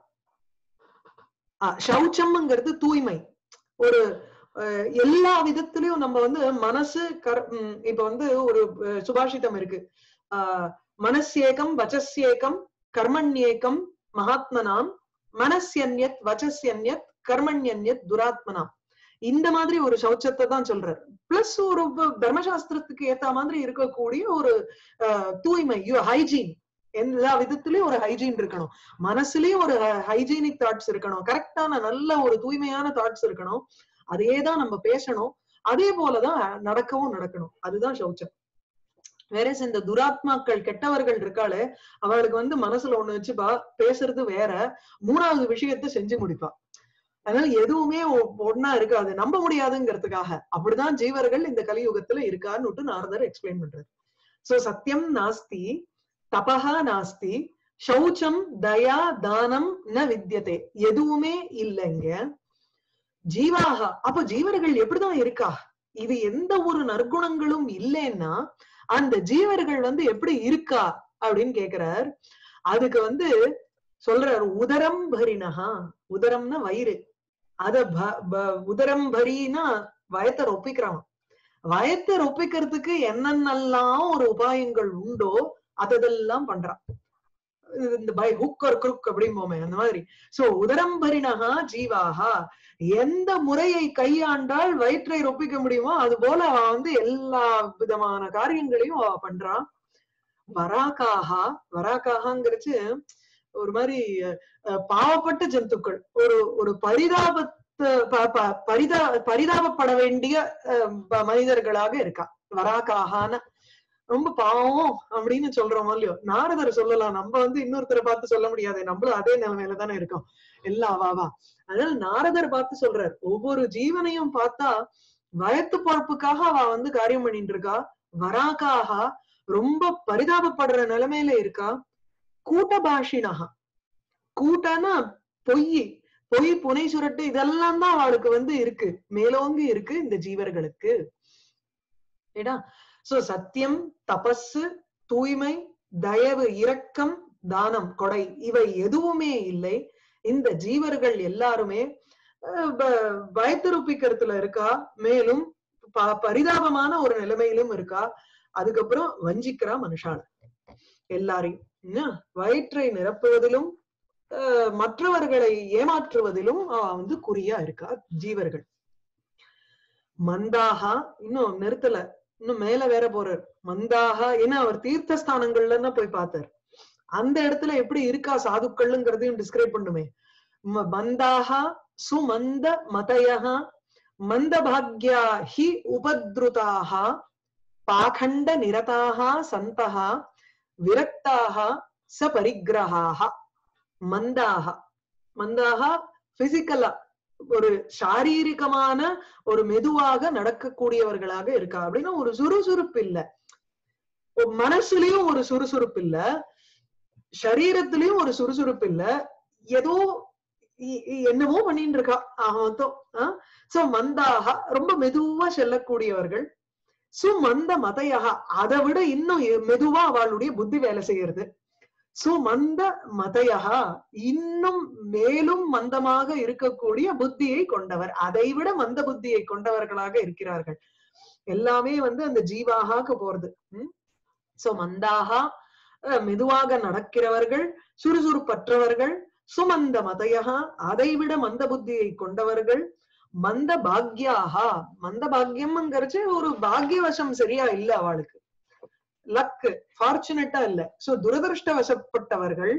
சௌச்சம்ங்கிறது தூய்மை ஒரு அஹ், எல்லா விதத்திலயும் நம்ம வந்து மனசு கர் உம், இப்ப வந்து ஒரு அஹ், சுபாஷிதம் இருக்கு ஆஹ் மனசேகம் வச்சஸ்யேகம் கர்மண்யேகம் மகாத்மனாம் மனஸ்யன்யத் வச்சஸ்யன்யத் கர்மண்யன்யத் துராத்மனாம் இந்த மாதிரி ஒரு சௌச்சத்தை தான் சொல்றாரு பிளஸ் ஒரு ப- தர்மசாஸ்திரத்துக்கு ஏத்த மாதிரி இருக்கக்கூடிய ஒரு அஹ், தூய்மை ஹைஜீன் எல்லா விதத்திலயும் ஒரு ஹைஜீன் இருக்கணும் மனசுலயும் ஒரு ஹைஜீனிக் தாட்ஸ் இருக்கணும் கரெக்டான நல்ல ஒரு தூய்மையான தாட்ஸ் இருக்கணும் அதேதான் நம்ம பேசணும் அதே போலதான் நடக்கவும் நடக்கணும் அதுதான் சௌச்சம் வேற இந்த துராத்மாக்கள் கெட்டவர்கள் இருக்காளே அவளுக்கு வந்து மனசுல ஒண்ணு வச்சுப்பா பேசுறது வேற மூணாவது விஷயத்த செஞ்சு முடிப்பா அதனால எதுவுமே ஒ- ஒண்ணா இருக்காது நம்ப முடியாதுங்கிறதுக்காக அப்படிதான் ஜீவர்கள் இந்த கலியுகத்துல இருக்கான்னு நாரதர் எக்ஸ்பிளைன் பண்றாரு சோ சத்தியம் நாஸ்தி தபஹா நாஸ்தி சௌச்சம் தயா தானம் ந வித்யதே எதுவுமே இல்லைங்க ஜீவாக அப்ப ஜீவர்கள் எப்படிதான் இருக்கா இது எந்த ஒரு நற்குணங்களும் இல்லைன்னா அந்த ஜீவர்கள் வந்து எப்படி இருக்கா அப்படின்னு கேக்குறார் அதுக்கு வந்து சொல்றார் உதரம் பரினஹா உதரம்னா வயிறு அத ப- ப- உதரம் பரினா வயத்தை ரொப்பிக்கிறான் வயத்தை ரொப்பிக்கிறதுக்கு என்னென்னலாம் ஒரு உபாயங்கள் உண்டோ அதெல்லாம் பண்றான் இது இந்த பை ஹுக் ஒரு குறுக் அப்படிம்போமே அந்த மாதிரி சோ உதரம்பரினகா ஜீவாகா எந்த முறையை கையாண்டால் வயிற்றை ரொப்பிக்க முடியுமோ அது போல அவ வந்து எல்லா விதமான காரியங்களையும் அவ பண்றான் வராகாகா வராகாங்கிறச்சு ஒரு மாதிரி அஹ், பாவப்பட்ட ஜந்துக்கள் ஒரு ஒரு பரிதாபத்தை ப- ப- பரிதா பரிதாபப்பட வேண்டிய அஹ், ப- மனிதர்களாக இருக்கா வராகாகான ரொம்ப பாவம் அப்படின்னு சொல்றோமோ இல்லையோ நாரதர் சொல்லலாம் நம்ம வந்து இன்னொருத்தரை பார்த்து சொல்ல முடியாது நம்மளும் அதே நிலைமையில தானே இருக்கோம் எல்லா வாவா அதனால நாரதர் பார்த்து சொல்றார் ஒவ்வொரு ஜீவனையும் பார்த்தா வயத்து பொழப்புக்காக அவ வந்து காரியம் பண்ணிட்டு இருக்கா வராக்காக ரொம்ப பரிதாபப்படுற நிலைமையில இருக்கா கூட்ட பாஷினகா கூட்டனா பொய் பொய் புனை சுரட்டு இதெல்லாம் தான் அவளுக்கு வந்து இருக்கு மேலோங்கி இருக்கு இந்த ஜீவர்களுக்கு ஏடா சோ சத்தியம் தபஸு தூய்மை தயவு இரக்கம் தானம் கொடை இவை எதுவுமே இல்லை இந்த ஜீவர்கள் எல்லாருமே அஹ், ப- பயத்திருப்பிக்கிறதுல இருக்கா மேலும் ப- பரிதாபமான ஒரு நிலைமையிலும் இருக்கா அதுக்கப்புறம் வஞ்சிக்கிறா மனுஷால எல்லாரையும் என்ன? வயிற்றை நிரப்புவதிலும் அஹ், மற்றவர்களை ஏமாற்றுவதிலும் அவ வந்து குறியா இருக்கா ஜீவர்கள் மந்தாகா இன்னும் நிறுத்தல இன்னும் மேல வேற போறார் மந்தாகா ஏன்னா அவர் தீர்த்தஸ்தானங்கள்ல போய் பார்த்தார் அந்த இடத்துல எப்படி இருக்கா சாதுக்கள்ங்கிறதையும் டிஸ்கிரைப் பண்ணுமே ம- மந்தாகா சுமந்த மதயா மந்தபாக்யா ஹி உபத்ருதாக பாகண்ட நிரதாக சந்தः விரக்தாக ச பரிகிரகாக மந்தாக மந்தாக பிசிக்கலா ஒரு சாரீரிகமான ஒரு மெதுவாக நடக்கக்கூடியவர்களாக இருக்கா அப்படின்னா ஒரு சுறுசுறுப்பு இல்ல ஒரு மனசுலயும் ஒரு சுறுசுறுப்பு இல்ல சரீரத்திலயும் ஒரு சுறுசுறுப்பு இல்ல ஏதோ இ- இ- என்னமோ பண்ணிட்டு இருக்கா ஆக மொத்தம் சோ மந்தாக ரொம்ப மெதுவா செல்லக்கூடியவர்கள் சுமந்த மதையாக அதை விட இன்னும் எ- மெதுவா அவளுடைய புத்தி வேலை செய்யறது சுமந்த மதையா இன்னும் மேலும் மந்தமாக இருக்கக்கூடிய புத்தியை கொண்டவர் அதை விட மந்த புத்தியை கொண்டவர்களாக இருக்கிறார்கள் எல்லாமே வந்து அந்த ஜீவாகாக்கு போறது உம் சோ மந்தாகா அஹ், மெதுவாக நடக்கிறவர்கள் சுறுசுறுப்பற்றவர்கள் சுமந்த மதையா அதைவிட மந்த புத்தியை கொண்டவர்கள் மந்த பாக்யாகா மந்த பாக்கியம்ங்கிறச்சு ஒரு பாக்கியவசம் சரியா இல்ல அவளுக்கு லக் ஃபார்ச்சுனேட்டா இல்ல சோ துரதிருஷ்டவசப்பட்டவர்கள்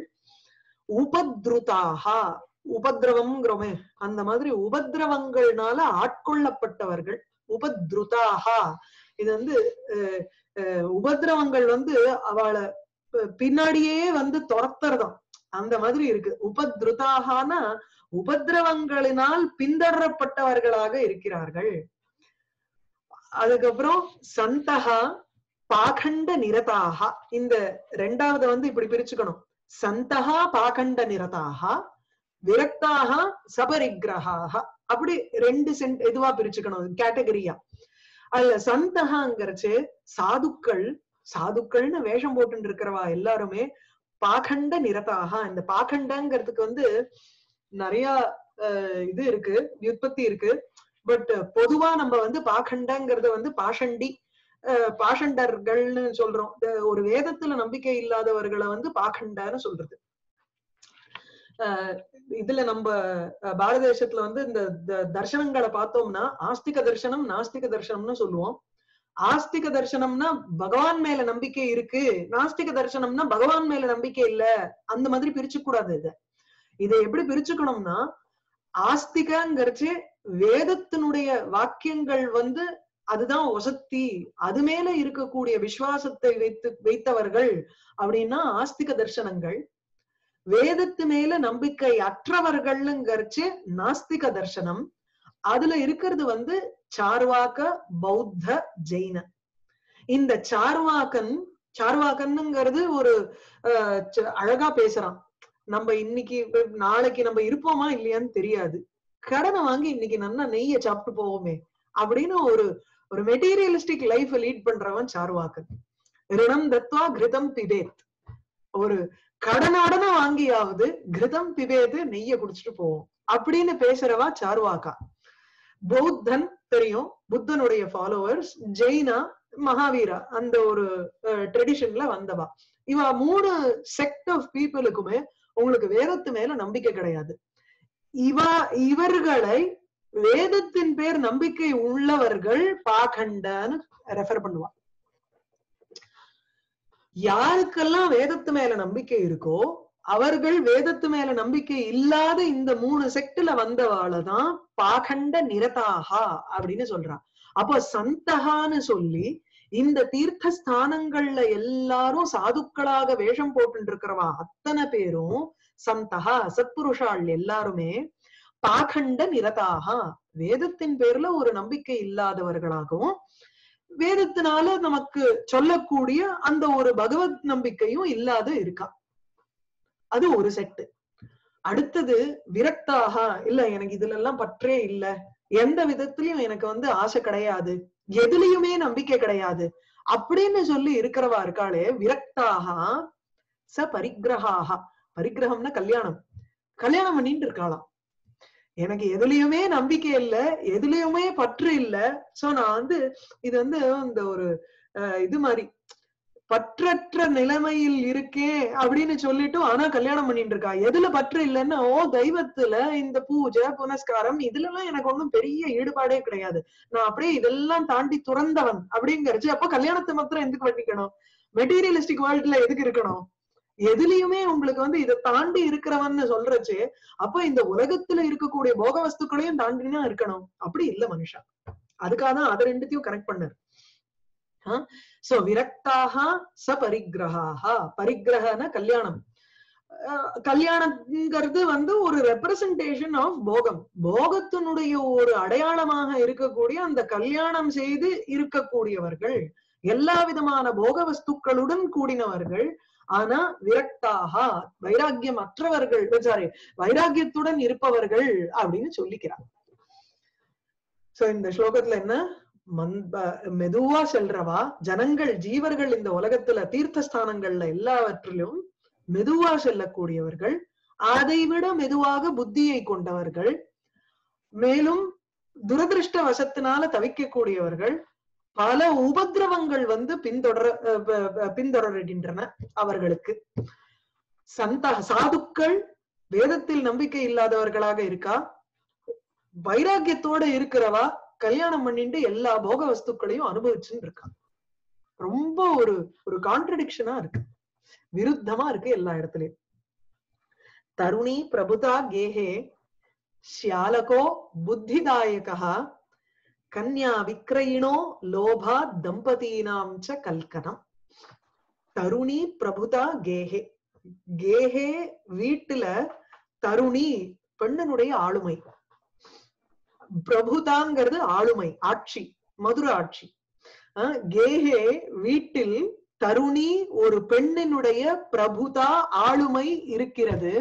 உபத்ருதாக உபதிரவம்ங்கிறோமே அந்த மாதிரி உபதிரவங்கள்னால ஆட்கொள்ளப்பட்டவர்கள் உபத்ருதாக இது வந்து அஹ், அஹ், உபதிரவங்கள் வந்து அவளை ப- பின்னாடியே வந்து துரத்துறதாம் அந்த மாதிரி இருக்கு உபத்ருதாகனா உபதிரவங்களினால் பின்தொடரப்பட்டவர்களாக இருக்கிறார்கள் அதுக்கப்புறம் சந்தகா பாகண்ட நிரதாக இந்த ரெண்டாவது வந்து இப்படி பிரிச்சுக்கணும் சந்தகா பாகண்ட நிரதாக விரக்தாக சபரிக்கிரகாக அப்படி ரெண்டு சென்ட் இதுவா பிரிச்சுக்கணும் கேட்டகரியா அதுல சந்தகாங்கிறச்சு சாதுக்கள் சாதுக்கள்னு வேஷம் போட்டு இருக்கிறவா எல்லாருமே பாகண்ட நிரதாக இந்த பாகண்டங்கிறதுக்கு வந்து நிறைய அஹ், இது இருக்கு வியுற்பத்தி இருக்கு பட் பொதுவா நம்ம வந்து பாகண்டங்கிறத வந்து பாஷண்டி அஹ், பாஷண்டர்கள்னு சொல்றோம் இந்த ஒரு வேதத்துல நம்பிக்கை இல்லாதவர்களை வந்து பாகண்டன்னு சொல்றது அஹ், இதுல நம்ம அஹ், பாரத தேசத்துல வந்து இந்த த- தர்சனங்களை பார்த்தோம்னா ஆஸ்திக தர்சனம் நாஸ்திக தர்சனம்னு சொல்லுவோம் ஆஸ்திக தர்சனம்னா பகவான் மேல நம்பிக்கை இருக்கு நாஸ்திக தர்சனம்னா பகவான் மேல நம்பிக்கை இல்ல அந்த மாதிரி பிரிச்சு கூடாது இத இதை எப்படி பிரிச்சுக்கணும்னா ஆஸ்திகங்கிறச்சு வேதத்தினுடைய வாக்கியங்கள் வந்து அதுதான் ஒசத்தி அது மேல இருக்கக்கூடிய விசுவாசத்தை வைத்து வைத்தவர்கள் அப்படின்னா ஆஸ்திக தர்சனங்கள் வேதத்து மேல நம்பிக்கை அற்றவர்கள்ங்கிறச்சு நாஸ்திக தர்சனம் அதுல இருக்கிறது வந்து சார்வாக்க பௌத்த ஜெயின இந்த சார்வாக்கன் சார்வாக்கன்னுங்கிறது ஒரு அஹ், ச- அழகா பேசுறான் நம்ம இன்னைக்கு நாளைக்கு நம்ம இருப்போமா இல்லையான்னு தெரியாது கடனை வாங்கி இன்னைக்கு நல்லா நெய்ய சாப்பிட்டு போவோமே அப்படின்னு ஒரு ஒரு மெட்டீரியலிஸ்டிக் லைஃப் லீட் பண்றவன் சார்வாக்கன் ரிணம் தத்வா கிருதம் பிபேத் ஒரு கடனோடன வாங்கியாவது கிருதம் பிபேது நெய்ய குடிச்சிட்டு போவோம் அப்படின்னு பேசுறவா சார்வாக்கா பௌத்தன் தெரியும் புத்தனுடைய ஃபாலோவர்ஸ் ஜெயினா மகாவீரா அந்த ஒரு ட்ரெடிஷன்ல வந்தவா இவ மூணு செக்ட் ஆஃப் பீப்புளுக்குமே உங்களுக்கு வேதத்து மேல நம்பிக்கை கிடையாது இவ இவர்களை வேதத்தின் பேர் நம்பிக்கை உள்ளவர்கள் பாகண்டன்னு ரெஃபர் பண்ணுவா யாருக்கெல்லாம் வேதத்து மேல நம்பிக்கை இருக்கோ அவர்கள் வேதத்து மேல நம்பிக்கை இல்லாத இந்த மூணு செக்ட்ல வந்தவாளதான் பாகண்ட நிரதாகா அப்படின்னு சொல்றா அப்போ சந்தகான்னு சொல்லி இந்த தீர்த்த ஸ்தானங்கள்ல எல்லாரும் சாதுக்களாக வேஷம் போட்டு இருக்கிறவா அத்தனை பேரும் சந்தகா சத்புருஷாள் எல்லாருமே பாகண்ட நிரதாகா வேதத்தின் பேர்ல ஒரு நம்பிக்கை இல்லாதவர்களாகவும் வேதத்தினால நமக்கு சொல்லக்கூடிய அந்த ஒரு பகவத் நம்பிக்கையும் இல்லாத இருக்கா அது ஒரு செட்டு அடுத்தது விரக்தாக இல்ல எனக்கு இதுல எல்லாம் பற்றே இல்ல எந்த விதத்திலயும் எனக்கு வந்து ஆசை கிடையாது எதுலயுமே நம்பிக்கை கிடையாது அப்படின்னு சொல்லி இருக்கிறவா இருக்காளே விரக்தாக ச பரிகிரகாக பரிகிரகம்னா கல்யாணம் கல்யாணம் பண்ணிட்டு இருக்காளாம் எனக்கு எதுலயுமே நம்பிக்கை இல்ல எதுலயுமே பற்று இல்ல சோ நான் வந்து இது வந்து இந்த ஒரு அஹ், இது மாதிரி பற்றற்ற நிலைமையில் இருக்கேன் அப்படின்னு சொல்லிட்டு ஆனா கல்யாணம் பண்ணிட்டு இருக்கா எதுல பற்று இல்லைன்னா ஓ தெய்வத்துல இந்த பூஜை புனஸ்காரம் இதுல எல்லாம் எனக்கு ஒண்ணும் பெரிய ஈடுபாடே கிடையாது நான் அப்படியே இதெல்லாம் தாண்டி துறந்தவன் அப்படிங்கறது அப்ப கல்யாணத்தை மாத்திரம் எதுக்கு பண்ணிக்கணும் மெட்டீரியலிஸ்டிக் வேர்ல்ட்ல எதுக்கு இருக்கணும் எதுலயுமே உங்களுக்கு வந்து இதை தாண்டி இருக்கிறவன்னு சொல்றச்சு அப்ப இந்த உலகத்துல இருக்கக்கூடிய போக வஸ்துக்களையும் தாண்டினா இருக்கணும் அப்படி இல்ல மனுஷா அதுக்காக தான் அதை ரெண்டுத்தையும் கனெக்ட் பண்ணாரு சோ விரக்தாக ச பரிகிரகாக பரிகிரகன கல்யாணம் அஹ் கல்யாணம்ங்கிறது வந்து ஒரு ரெப்ரசன்டேஷன் ஆஃப் போகம் போகத்தினுடைய ஒரு அடையாளமாக இருக்கக்கூடிய அந்த கல்யாணம் செய்து இருக்கக்கூடியவர்கள் எல்லா விதமான போக வஸ்துக்களுடன் கூடினவர்கள் ஆனா விரக்தாக வைராக்கியம் அற்றவர்கள் சாரி வைராக்கியத்துடன் இருப்பவர்கள் அப்படின்னு சொல்லிக்கிறார் சோ இந்த ஸ்லோகத்துல என்ன மந்த மெதுவா செல்றவா ஜனங்கள் ஜீவர்கள் இந்த உலகத்துல தீர்த்த ஸ்தானங்கள்ல எல்லாவற்றிலும் மெதுவா செல்லக்கூடியவர்கள் அதைவிட மெதுவாக புத்தியை கொண்டவர்கள் மேலும் துரதிருஷ்ட வசத்தினால தவிக்கக்கூடியவர்கள் பல உபதிரவங்கள் வந்து பின்தொடர அஹ் ப- ப- பின்தொடர்கின்றன அவர்களுக்கு சந்த சாதுக்கள் வேதத்தில் நம்பிக்கை இல்லாதவர்களாக இருக்கா வைராக்கியத்தோட இருக்கிறவா கல்யாணம் பண்ணிட்டு எல்லா போக வஸ்துக்களையும் அனுபவிச்சுன்னு இருக்கா ரொம்ப ஒரு ஒரு கான்ட்ரடிக்ஷனா இருக்கு விருத்தமா இருக்கு எல்லா இடத்துலயும் தருணி பிரபுதா கேஹே శ్యాలకో బుద్ధిదాయక కన్యా విక్రయిణో లోభా దంపతీనాం చ కల్కనం தருணி பிரபுதா கேஹே கேஹே வீட்டுல தருணி பெண்ணனுடைய ஆளுமை பிரபுதாங்கிறது ஆளுமை ஆட்சி மதுர ஆட்சி அஹ் கேஹே வீட்டில் தருணி ஒரு பெண்ணினுடைய பிரபுதா ஆளுமை இருக்கிறது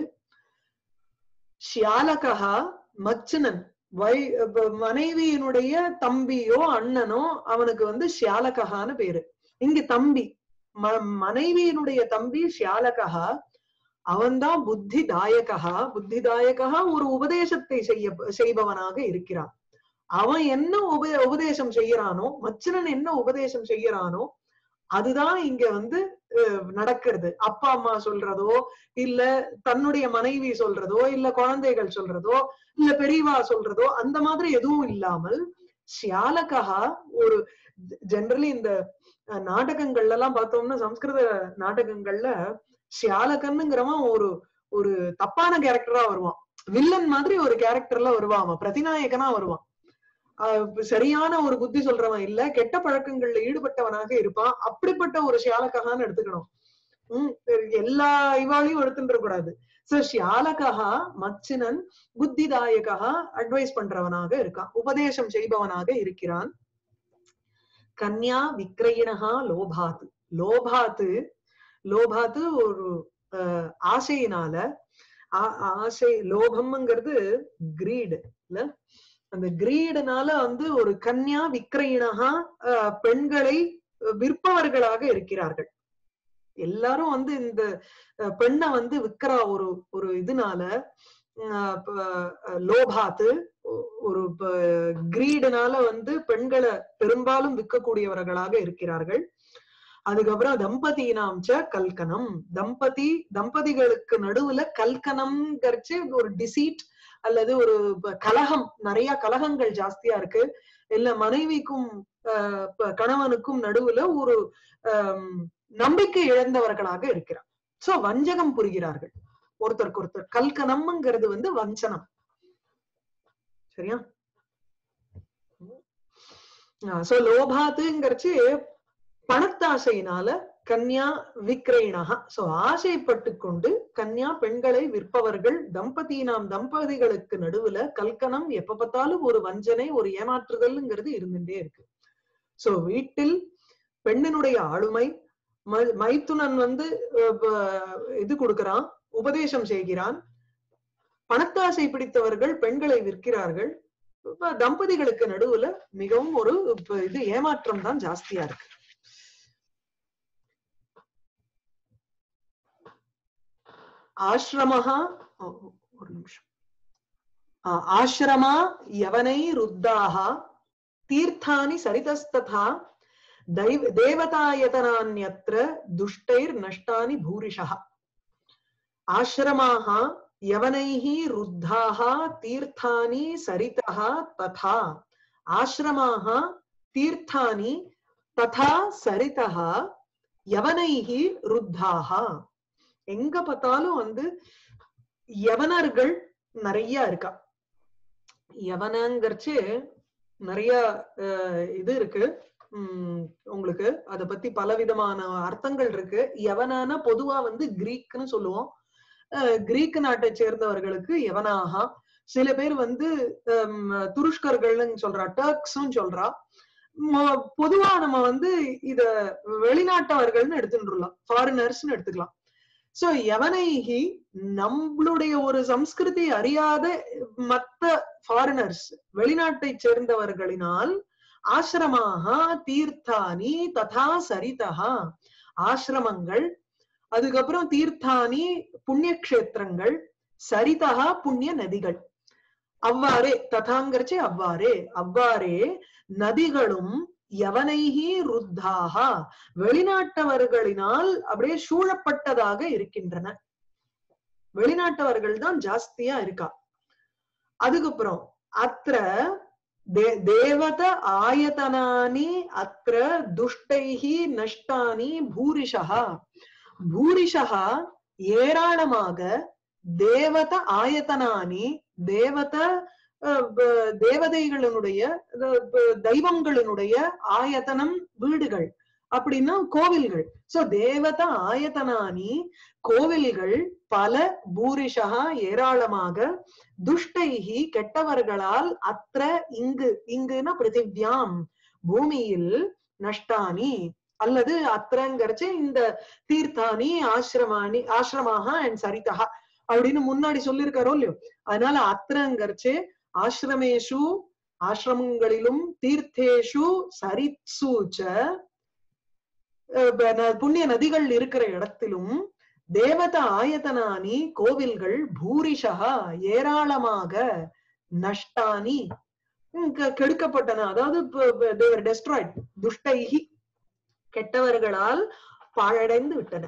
ஷியாலகா மச்சனன் வை ப- மனைவியினுடைய தம்பியோ அண்ணனோ அவனுக்கு வந்து ஷியாலகஹான்னு பேரு இங்க தம்பி ம- மனைவியினுடைய தம்பி ஷியாலகா அவன்தான் புத்தி தாயகா புத்தி தாயகா ஒரு உபதேசத்தை செய்ய செய்பவனாக இருக்கிறான் அவன் என்ன உப உபதேசம் செய்யறானோ மச்சனன் என்ன உபதேசம் செய்யறானோ அதுதான் இங்க வந்து அஹ், நடக்கிறது அப்பா அம்மா சொல்றதோ இல்ல தன்னுடைய மனைவி சொல்றதோ இல்ல குழந்தைகள் சொல்றதோ இல்ல பெரியவா சொல்றதோ அந்த மாதிரி எதுவும் இல்லாமல் ஷியாலகா ஒரு ஜெனரலி இந்த அஹ், நாடகங்கள்ல எல்லாம் பார்த்தோம்னா சம்ஸ்கிருத நாடகங்கள்ல ஷியாலகன்னுங்கிறவன் ஒரு ஒரு தப்பான கேரக்டரா வருவான் வில்லன் மாதிரி ஒரு கேரக்டர்ல வருவான் அவன் பிரதிநாயகனா வருவான் ஆஹ் சரியான ஒரு புத்தி சொல்றவன் இல்ல கெட்ட பழக்கங்கள்ல ஈடுபட்டவனாக இருப்பான் அப்படிப்பட்ட ஒரு ஷியாலகஹான்னு எடுத்துக்கணும் உம் எல்லா இவாளையும் எடுத்துட்டு கூடாது சோ ஷியாலகா மச்சினன் புத்திதாயகா அட்வைஸ் பண்றவனாக இருக்கான் உபதேசம் செய்பவனாக இருக்கிறான் கன்யா விக்ரயிணஹா லோபாத்து லோபாத்து லோபாத்து ஒரு அஹ், ஆசையினால ஆ- ஆசை லோபம்ங்கிறது கிரீடு இல்ல அந்த கிரீடுனால வந்து ஒரு கன்யா விக்ரயிணகா அஹ், பெண்களை விற்பவர்களாக இருக்கிறார்கள் எல்லாரும் வந்து இந்த அஹ், பெண்ணை வந்து விற்கிற ஒரு ஒரு இதனால அஹ், ப- அஹ், லோபாத்து ஒ- ஒரு கிரீடுனால வந்து பெண்களை பெரும்பாலும் விற்கக்கூடியவர்களாக இருக்கிறார்கள் அதுக்கப்புறம் தம்பதியினாம் ச கல்கனம் தம்பதி தம்பதிகளுக்கு நடுவுல கல்கனம்ங்கிறச்சு ஒரு டிசீட் அல்லது ஒரு ப- கலகம் நிறைய கலகங்கள் ஜாஸ்தியா இருக்கு இல்ல மனைவிக்கும் ஆஹ் ப- கணவனுக்கும் நடுவுல ஒரு ஆம், நம்பிக்கை இழந்தவர்களாக இருக்கிறார் சோ வஞ்சகம் புரிகிறார்கள் ஒருத்தருக்கு ஒருத்தர் கல்கனம்ங்கிறது வந்து வஞ்சனம் சரியா சோ லோபாத்துங்கிறச்சு பணத்தாசையினால கன்யா விக்ரயிணகா சோ ஆசைப்பட்டு கொண்டு கன்யா பெண்களை விற்பவர்கள் தம்பதியினாம் தம்பதிகளுக்கு நடுவுல கல்கனம் எப்ப பார்த்தாலும் ஒரு வஞ்சனை ஒரு ஏமாற்றுதல்ங்கிறது இருந்துட்டே இருக்கு சோ வீட்டில் பெண்ணினுடைய ஆளுமை ம- மைத்துனன் வந்து அஹ், ப- இது கொடுக்கிறான் உபதேசம் செய்கிறான் பணத்தாசை பிடித்தவர்கள் பெண்களை விற்கிறார்கள் இப்ப தம்பதிகளுக்கு நடுவுல மிகவும் ஒரு இப்ப இது ஏமாற்றம் தான் ஜாஸ்தியா இருக்கு ஆசிரமஹா ஓ, ஓ, ஒரு நிமிஷம் ஆ, ஆசிரமா யவனை ருத்தாः தீர்த்தானி சரிதஸ்ததா दैव देवतायतनान्यत्र दुष्टैर् नष्टानि भूरिशः आश्रमाः यवनैः रुद्धाः तीर्थानि सरितः तथा आश्रमाः तीर्थानि तथा சரிதः யவனைஹ ருத்தாஹ எங்க பார்த்தாலும் வந்து யவனர்கள் நிறைய இருக்கா யவனங்கிறச்சு நிறைய அஹ், இது இருக்கு உம் உங்களுக்கு அத பத்தி பலவிதமான அர்த்தங்கள் இருக்கு யவனான பொதுவா வந்து கிரீக்னு சொல்லுவோம் அஹ், கிரீக் நாட்டை சேர்ந்தவர்களுக்கு யவனாகா சில பேர் வந்து ஹம், துருஷ்கர்கள்னு சொல்றா டர்க்ஸும் சொல்றா ம- பொதுவா நம்ம வந்து இத வெளிநாட்டவர்கள்னு எடுத்துட்டுலாம் ஃபாரினர்ஸ்னு எடுத்துக்கலாம் சோ யவனைகி நம்மளுடைய ஒரு சம்ஸ்கிருதி அறியாத மத்த ஃபாரினர்ஸ் வெளிநாட்டை சேர்ந்தவர்களினால் ஆசிரமாக தீர்த்தானி ததா சரிதா ஆசிரமங்கள் அதுக்கப்புறம் தீர்த்தானி புண்ணிய கஷேத்திரங்கள் சரிதா புண்ணிய நதிகள் அவ்வாறே ததாங்கரிச்சு அவ்வாறே அவ்வாறே நதிகளும் யவனைஹி ருத்தாக வெளிநாட்டவர்களினால் அப்படியே சூழப்பட்டதாக இருக்கின்றன வெளிநாட்டவர்கள் தான் ஜாஸ்தியா இருக்கா அதுக்கப்புறம் அத்த தே- தேவத ஆயதனானி அத்திர துஷ்டைஹி நஷ்டானி பூரிஷா பூரிஷா ஏராளமாக தேவத ஆயத்தனானி தேவத அஹ், ப- தேவதைகளினுடைய அஹ், ப- தெய்வங்களினுடைய ஆயத்தனம் வீடுகள் அப்படின்னா கோவில்கள் சோ தேவத ஆயத்தனானி கோவில்கள் பல பூரிஷா ஏராளமாக துஷ்டைகி கெட்டவர்களால் அത്ര இங்கு இங்குன்னா பிருத்திவ்யாம் பூமியில் நஷ்டானி அல்லது அத்திரங்கிறச்சு இந்த தீர்த்தானி ஆசிரமானி ஆசிரமாக அண்ட் சரிதா அப்படின்னு முன்னாடி சொல்லியிருக்காரோ இல்லையோ அதனால அத்திரங்கிறச்சு ஆசிரமேஷு ஆசிரமங்களிலும் தீர்த்தேஷு சரித்சூச்ச அஹ் ப- ந- புண்ணிய நதிகள் இருக்கிற இடத்திலும் தேவத ஆயத்தனானி கோவில்கள் பூரிஷா ஏராளமாக நஷ்டானி ம், கெ- கெடுக்கப்பட்டன அதாவது தேவர் டெஸ்ட்ராய்ட் துஷ்டைகி கெட்டவர்களால் பாழடைந்து விட்டன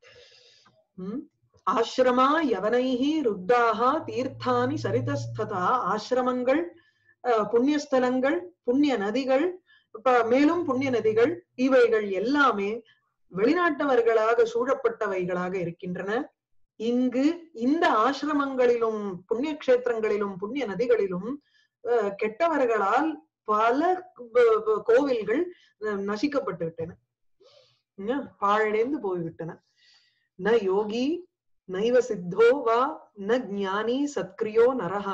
ம். ஆசிரமா யவனைஹி ருத்தாஹா தீர்த்தானி சரிதஸ்ததா ஆசிரமங்கள் அஹ், புண்ணியஸ்தலங்கள் புண்ணிய நதிகள் இப்ப மேலும் புண்ணிய நதிகள் இவைகள் எல்லாமே வெளிநாட்டவர்களாக சூழப்பட்டவைகளாக இருக்கின்றன இங்கு இந்த ஆசிரமங்களிலும் புண்ணிய கஷேத்திரங்களிலும் புண்ணிய நதிகளிலும் அஹ், கெட்டவர்களால் பல ப- ப- கோவில்கள் அஹ், நசிக்கப்பட்டு விட்டன என்ன? பாழடைந்து போய்விட்டன ந யோகி நைவ சித்தோ வா ந ஞானி சத்கிரியோ நரஹா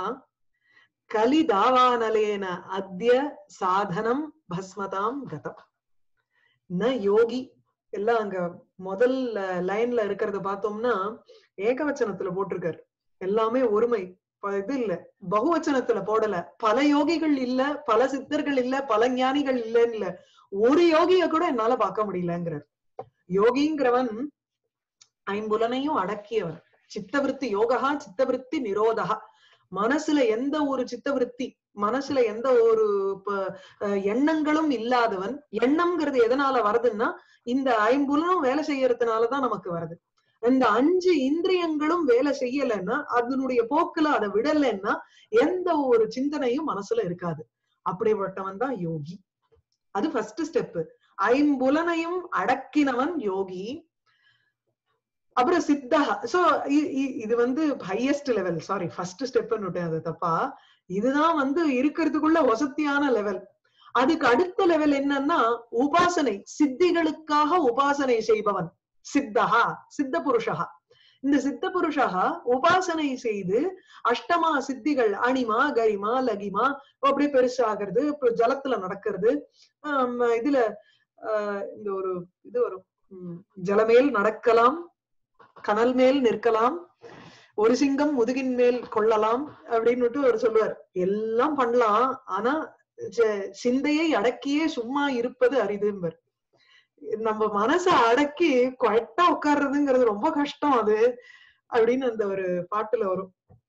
கலிதாவானலேன அத்ய சாதனம் பஸ்மதாம் கதம் ந யோகி எல்லாம் அங்க முதல் லைன்ல இருக்கிறத பார்த்தோம்னா ஏகவச்சனத்துல போட்டிருக்காரு எல்லாமே ஒருமை ப- இது இல்ல பகுவச்சனத்துல போடல பல யோகிகள் இல்ல பல சித்தர்கள் இல்ல பல ஞானிகள் இல்லன்னு இல்ல ஒரு யோகிய கூட என்னால பார்க்க முடியலங்கிறார் யோகிங்கிறவன் ஐம்புலனையும் அடக்கியவன் சித்தவிருத்தி யோகா சித்தவிருத்தி நிரோதகா மனசுல எந்த ஒரு சித்தவிருத்தி மனசுல எந்த ஒரு ப- அஹ் எண்ணங்களும் இல்லாதவன் எண்ணம்ங்கிறது எதனால வருதுன்னா இந்த ஐம்புலனும் வேலை செய்யறதுனாலதான் நமக்கு வருது இந்த அஞ்சு இந்திரியங்களும் வேலை செய்யலைன்னா அதனுடைய போக்குல அதை விடலைன்னா எந்த ஒரு சிந்தனையும் மனசுல இருக்காது அப்படிப்பட்டவன் தான் யோகி அது ஃபர்ஸ்ட் ஸ்டெப் ஐம்புலனையும் அடக்கினவன் யோகி அப்புறம் சித்தா சோ இது வந்து ஹையஸ்ட் லெவல் சாரி ஃபர்ஸ்ட் ஸ்டெப்னு அது தப்பா இதுதான் வந்து இருக்கிறதுக்குள்ள வசதியான லெவல் அதுக்கு அடுத்த லெவல் என்னன்னா உபாசனை சித்திகளுக்காக உபாசனை செய்பவன் சித்தஹா சித்த புருஷா இந்த சித்த புருஷா உபாசனை செய்து அஷ்டமா சித்திகள் அனிமா கரிமா லகிமா அப்படியே பெருசாகிறது அப்புறம் ஜலத்துல நடக்கிறது ஆம், இதுல ஆஹ் இந்த ஒரு இது வரும் உம், ஜலமேல் நடக்கலாம் கனல் மேல் நிற்கலாம் ஒரு சிங்கம் முதுகின் மேல் கொள்ளலாம் அப்படின்னுட்டு அவர் சொல்லுவார் எல்லாம் பண்ணலாம் ஆனா ச- சிந்தையை அடக்கியே சும்மா இருப்பது அரிதும்பர் நம்ம மனசை அடக்கி கொட்டா உட்கார்றதுங்கிறது ரொம்ப கஷ்டம் அது அப்படின்னு அந்த ஒரு பாட்டுல வரும்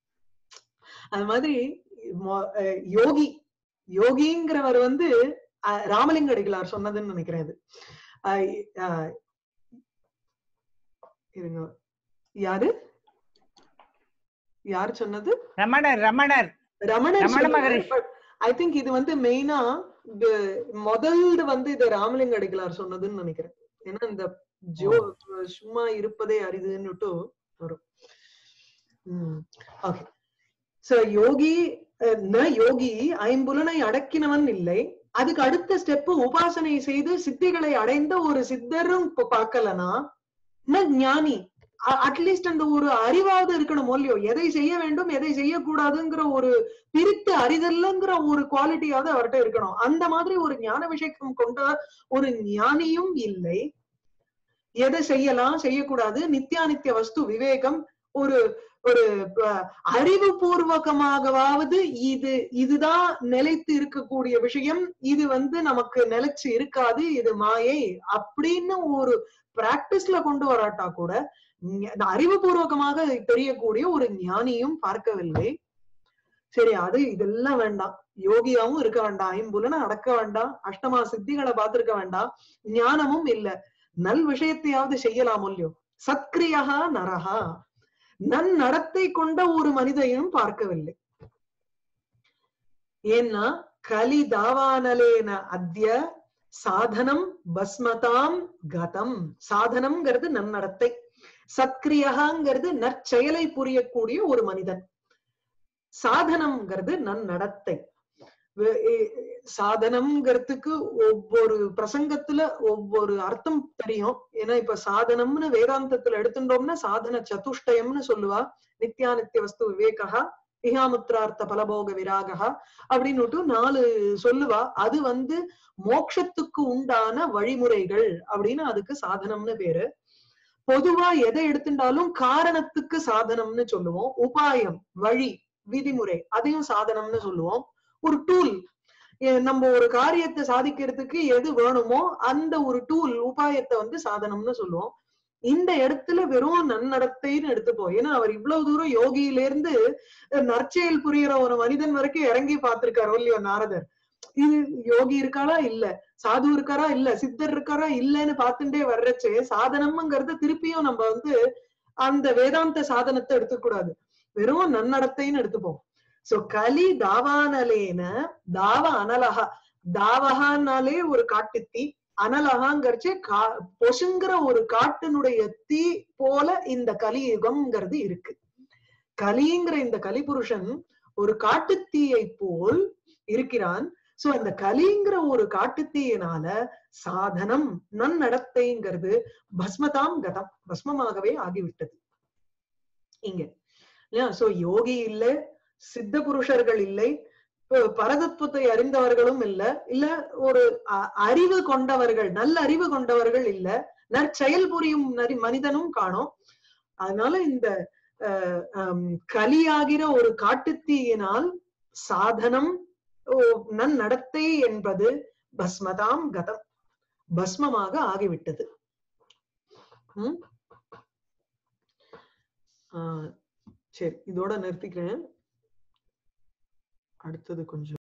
அது மாதிரி மொ- அஹ் யோகி யோகிங்கிறவர் வந்து அஹ், ராமலிங்க அடிகளார் சொன்னதுன்னு நினைக்கிறேன் இது அஹ், அஹ், இருங்க யாரு யார் சொன்னது ரமணர் ரமணர் ரமணர் ரமண மகரிஷி. ஐ திங்க் இது வந்து மெயினா முதல்து வந்து இது ராமலிங்க அடிகளார் சொன்னதுன்னு நினைக்கிறேன் ஏன்னா இந்த ஜோ சும்மா இருப்பதே அரிதுன்னுட்டு வரும் ஓகே சோ யோகி அஹ், ந யோகி ஐம்புலனை அடக்கினவன் இல்லை அதுக்கு அடுத்த ஸ்டெப் உபாசனை செய்து சித்திகளை அடைந்த ஒரு சித்தரும் இப்ப பார்க்கலனா ந ஞானி அட்லீஸ்ட் அந்த ஒரு அறிவாவது இருக்கணும் இல்லையோ எதை செய்ய வேண்டும் எதை செய்யக்கூடாதுங்கிற ஒரு பிரித்து அறிதல்ங்கிற ஒரு குவாலிட்டியாவது அவர்கிட்ட இருக்கணும் அந்த மாதிரி ஒரு ஞான விஷயம் கொண்ட ஒரு ஞானியும் இல்லை எதை செய்யலாம் செய்யக்கூடாது நித்தியானித்திய வஸ்து விவேகம் ஒரு ஒரு அஹ், அறிவுபூர்வகமாகவாவது இது இதுதான் நிலைத்து இருக்கக்கூடிய விஷயம் இது வந்து நமக்கு நிலைச்சு இருக்காது இது மாயை அப்படின்னு ஒரு பிராக்டிஸ்ல கொண்டு வராட்டா கூட ஞ- அறிவுபூர்வகமாக தெரியக்கூடிய ஒரு ஞானியும் பார்க்கவில்லை சரி அது இதெல்லாம் வேண்டாம் யோகியாவும் இருக்க வேண்டாம் ஐம்புலனை அடக்க வேண்டாம் அஷ்டமா சித்திகளை பார்த்திருக்க வேண்டாம் ஞானமும் இல்ல நல் விஷயத்தையாவது செய்யலாம் இல்லையோ சத்கிரியா நரஹா நன் நடத்தை கொண்ட ஒரு மனிதையும் பார்க்கவில்லை ஏன்னா கலி தாவானலேன அத்ய சாதனம் பஸ்மதாம் கதம் சாதனம்ங்கிறது நன்னடத்தை சத்கிரியகாங்கிறது நற்செயலை புரியக்கூடிய ஒரு மனிதன் சாதனம்ங்கிறது நன்னடத்தை வே- ஏ- சாதனம்ங்கிறதுக்கு ஒவ்வொரு பிரசங்கத்துல ஒவ்வொரு அர்த்தம் தெரியும் ஏன்னா இப்ப சாதனம்னு வேதாந்தத்துல எடுத்துட்டோம்னா சாதன சதுஷ்டயம்னு சொல்லுவா நித்யானித்ய வஸ்து விவேகா இஹாமுத்ரார்த்த பலபோக விராகா அப்படின்னுட்டு நாலு சொல்லுவா அது வந்து மோட்சத்துக்கு உண்டான வழிமுறைகள் அப்படின்னு அதுக்கு சாதனம்னு பேரு பொதுவா எதை எடுத்துட்டாலும் காரணத்துக்கு சாதனம்னு சொல்லுவோம் உபாயம் வழி விதிமுறை அதையும் சாதனம்னு சொல்லுவோம் ஒரு டூல் நம்ம ஒரு காரியத்தை சாதிக்கிறதுக்கு எது வேணுமோ அந்த ஒரு டூல் உபாயத்தை வந்து சாதனம்னு சொல்லுவோம் இந்த இடத்துல வெறும் நன்னடத்தைன்னு எடுத்துப்போம் ஏன்னா அவர் இவ்வளவு தூரம் யோகியில இருந்து நற்செயல் புரியுற ஒரு மனிதன் வரைக்கும் இறங்கி பார்த்திருக்காரோ இல்லையோ நாரதர் இது யோகி இருக்காரா இல்ல சாது இருக்காரா இல்ல சித்தர் இருக்காரா இல்லன்னு பார்த்துட்டே வர்றச்சே சாதனம்ங்கிறது திருப்பியும் நம்ம வந்து அந்த வேதாந்த சாதனத்தை எடுத்துக்கூடாது வெறும் நன்னடத்தைன்னு எடுத்துப்போம் சோ கலி தாவானலேன தாவ அனலகா தாவகான்னாலே ஒரு காட்டுத்தீ அனலகாங்கிறச்சே கா பொசுங்கிற ஒரு காட்டினுடைய தீ போல இந்த கலியுகம்ங்கிறது இருக்கு கலிங்கிற இந்த கலிபுருஷன் ஒரு காட்டுத்தீயை போல் இருக்கிறான் சோ அந்த கலிங்கிற ஒரு காட்டுத்தீயினால சாதனம் நன்னடத்தைங்கிறது பஸ்மதாம் கதம் பஸ்மமாகவே ஆகிவிட்டது இங்க இல்லையா சோ யோகி இல்லை சித்த புருஷர்கள் இல்லை ப- பரதத்துவத்தை அறிந்தவர்களும் இல்ல இல்ல ஒரு அ- அறிவு கொண்டவர்கள் நல்ல அறிவு கொண்டவர்கள் இல்ல நற்செயல் புரியும் நரி- மனிதனும் காணோம் அதனால இந்த அஹ், ஹம், கலியாகிற ஒரு காட்டுத்தீயினால் சாதனம் ஓ, நன்னடத்தை என்பது பஸ்மதாம் கதம் பஸ்மமாக ஆகிவிட்டது ம்? ஆஹ் சரி இதோட நிறுத்திக்கிறேன் அடுத்தது கொஞ்சம்